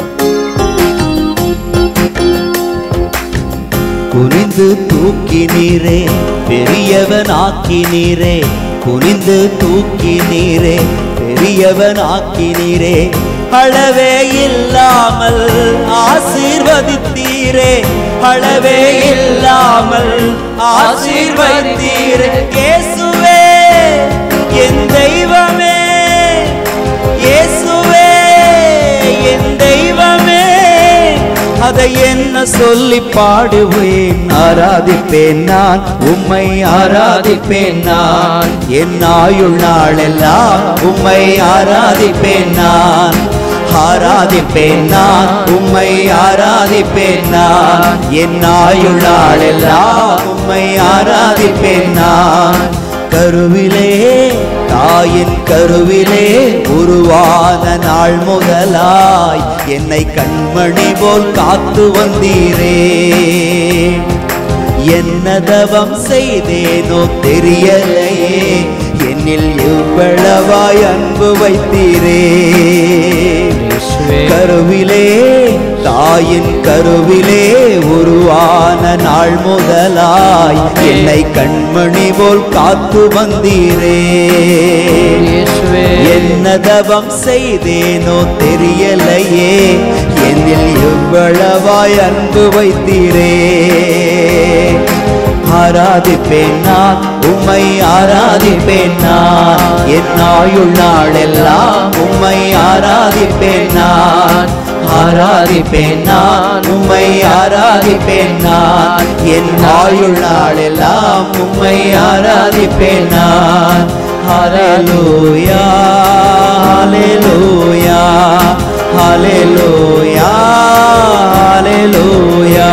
குனிந்து தூக்கினீரே பெரியவனாக்கினீரே குனிந்து தூக்கினீரே பெரியவனாக்கினீரே அளவே இல்லாமல் ஆசீர்வதித்தீரே அளவே இல்லாமல் ஆசீர்வதித்தீரே இயேசுவே என் தெய்வமே இயேசுவே என் தெய்வமே அதை என்ன சொல்லி பாடுவேன் ஆராதிப்பேன் நான் உம்மை ஆராதிப்பேன் நான் என் ஆயுள் நாளெல்லாம் உம்மை ஆராதிப்பேன் நான் ஆராதிப்பேன் நான் உம்மை ஆராதிப்பேன் நான் என் ஆயுள் நாளெல்லாம் உம்மை ஆராதிப்பேன் நான் கருவிலே தாயின் கருவிலே உருவான நாள் முதலாய் என்னை கண்மணி போல் காத்து வந்தீரே என்ன தவம் செய்தேனோ தெரியலையே என்னில் இவ்வளவாய் அன்பு வைத்தீரே கருவிலே தாயின் கருவிலே உருவான நாள் முதலாய் என்னை கண்மணி போல் காத்து வந்தீரே இயேசுவே என்ன தவம் செய்தேனோ தெரியலையே என்னில் எவ்வளவாய் அன்பு வைத்தீரே ஆராதிப்பேன் நான் உம்மை ஆராதிப்பேன் நான் என் ஆயுள் நாளெல்லாம் உம்மை ஆராதிப்பேன் நான் ஆராதிப்பேன் நான் உம்மை ஆராதிப்பேன் நான் என் ஆயுள் நாளெல்லாம் உம்மை ஆராதிப்பேன் நான் ஹalleluya ஹalleluya ஹalleluya ஹalleluya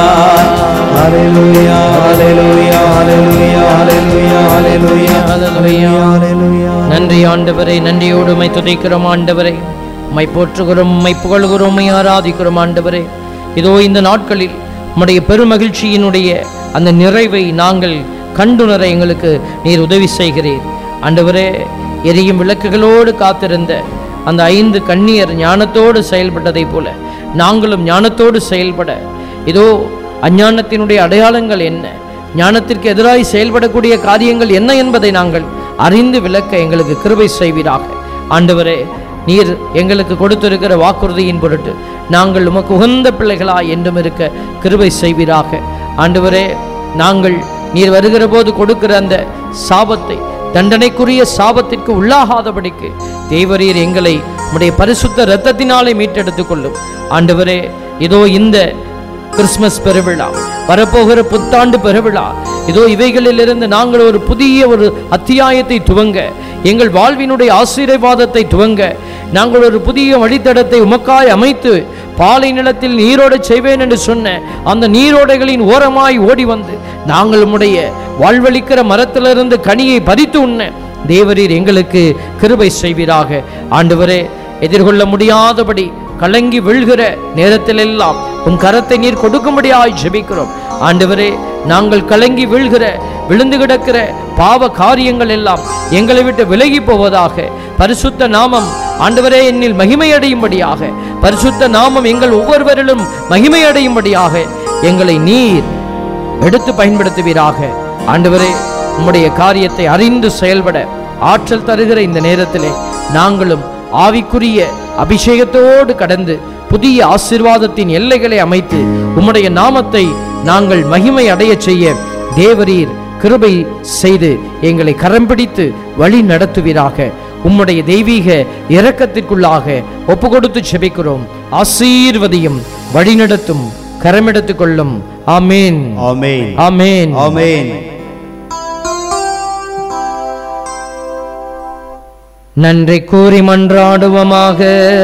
ஹalleluya ஹalleluya ஹalleluya ஹalleluya ஹalleluya ஹalleluya. ஹalleluya நன்றி ஆண்டவரே நன்றியோடு உம்மை துதிக்கிறோம் ஆண்டவரே உம்மை போற்றுகிறோம் உம்மை புகழ்கிறோம் உம்மை ஆராதிக்கிறோம் ஆண்டவரே இதோ இந்த நாட்களில் உம்முடைய பெருமகிழ்ச்சியினுடைய அந்த நிறைவை நாங்கள் கண்டுணர எங்களுக்கு நீர் உதவி செய்கிறீர் ஆண்டவரே எரியும் விளக்குகளோடு காத்திருந்த அந்த ஐந்து கண்ணியர் ஞானத்தோடு செயல்பட்டதைப் போல நாங்களும் ஞானத்தோடு செயல்பட இதோ அஞ்ஞானத்தினுடைய அடையாளங்கள் என்ன ஞானத்திற்கு எதிராய் செயல்படக்கூடிய காரியங்கள் என்ன என்பதை நாங்கள் அறிந்து விளக்க எங்களுக்கு கிருபை செய்வீராக ஆண்டவரே நீர் எங்களுக்கு கொடுத்திருக்கிற வாக்குறுதியின் பொருட்டு நாங்கள் உமக்கு உகந்த பிள்ளைகளாய் என்றும் இருக்க கிருபை செய்வீராக ஆண்டவரே நாங்கள் நீர் வருகிற போது கொடுக்கிற அந்த சாபத்தை தண்டனைக்குரிய சாபத்திற்கு உள்ளாகாதபடிக்கு தேவரீர் எங்களை உம்முடைய பரிசுத்த இரத்தத்தினாலே மீட்டெடுத்துக் கொள்ளும் ஆண்டவரே இதோ இந்த கிறிஸ்மஸ் பெருவிழா வரப்போகிற புத்தாண்டு பெருவிழா இதோ இவைகளிலிருந்து நாங்கள் ஒரு புதிய ஒரு அத்தியாயத்தை துவங்க எங்கள் வாழ்வினுடைய ஆசீர்வாதத்தை துவங்க நாங்கள் ஒரு புதிய வழித்தடத்தை உமக்காய் அமைத்து பாலை நிலத்தில் நீரோடச் செய்வேன் என்று சொன்ன அந்த நீரோடைகளின் ஓரமாய் ஓடி வந்து நாங்கள் உம்முடைய வாழ்வளிக்கிற மரத்திலிருந்து கனியை பறித்து உண்ண தேவரீர் எங்களுக்கு கிருபை செய்வீராக ஆண்டவரே எதிர்கொள்ள முடியாதபடி கலங்கி விழுகிற நேரத்திலெல்லாம் உன் கரத்தை நீர் கொடுக்கும்படியாய் ஜெபிக்கிறோம் ஆண்டவரே நாங்கள் கலங்கி வீழ்கிற விழுந்து கிடக்கிற பாவ காரியங்கள் எல்லாம் எங்களை விட்டு விலகி போவதாக பரிசுத்த நாமம் ஆண்டவரே என்னில் மகிமையடையும்படியாக பரிசுத்த நாமம் எங்கள் ஒவ்வொருவரிலும் மகிமையடையும்படியாக எங்களை நீர் எடுத்து பயன்படுத்துவீராக ஆண்டவரே உம்முடைய காரியத்தை அறிந்து செயல்பட ஆற்றல் தருகிற இந்த நேரத்திலே நாங்களும் ஆவிக்குரிய அபிஷேகத்தோடு கடந்து புதிய ஆசீர்வாதத்தின் எல்லைகளை அமைத்து உம்முடைய நாமத்தை நாங்கள் மகிமை அடையச் செய்ய தேவரீர் கிருபை செய்து எங்களை கரம் பிடித்து வழி நடத்துவீராக உம்முடைய தெய்வீக இரக்கத்திற்குள்ளாக ஒப்பு கொடுத்து செபிக்கிறோம் ஆசீர்வதியும் வழிநடத்தும் கரமெடுத்துக் கொள்ளும் ஆமேன் ஆமென் ஆமேன் ஆமென் நன்றி கூறி மன்றாடுவமாக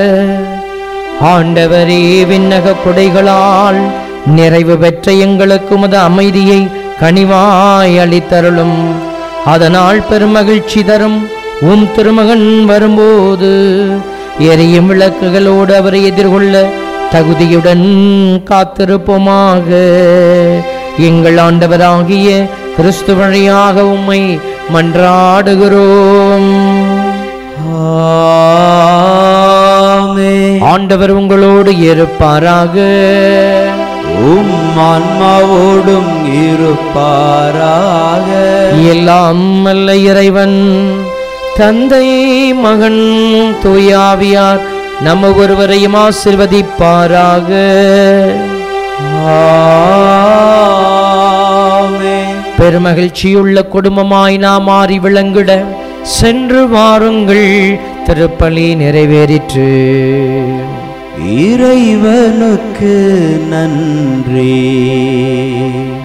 ஆண்டவரே விண்ணக கொடைகளால் நிறைவு பெற்ற எங்களுக்கு உமது அமைதியை கனிவாய் அளித்தருளும் அதனால் பெருமகிழ்ச்சி தரும் உம் திருமகன் வரும்போது எரியும் விளக்குகளோடு அவரை எதிர்கொள்ள தகுதியுடன் காத்திருப்போமாக எங்கள் ஆண்டவராகிய கிறிஸ்து வழியாக உம்மை மன்றாடுகிறோம் ஆமென் ஆண்டவர் உங்களோடு இருப்பாராக உம் ஆன்மாவோடும் இருப்பாராக எல்லாம் அல்ல இறைவன் தந்தை மகன் தூயாவியார் நம்ம ஒருவரையும் ஆசிர்வதிப்பாராக ஆமென். பெருமகிழ்ச்சியுள்ள குடும்பமாய் நாம் மாறி விளங்கிட சென்று வாருங்கள் திருப்பலி நிறைவேறிற்று இறைவனுக்கு நன்றி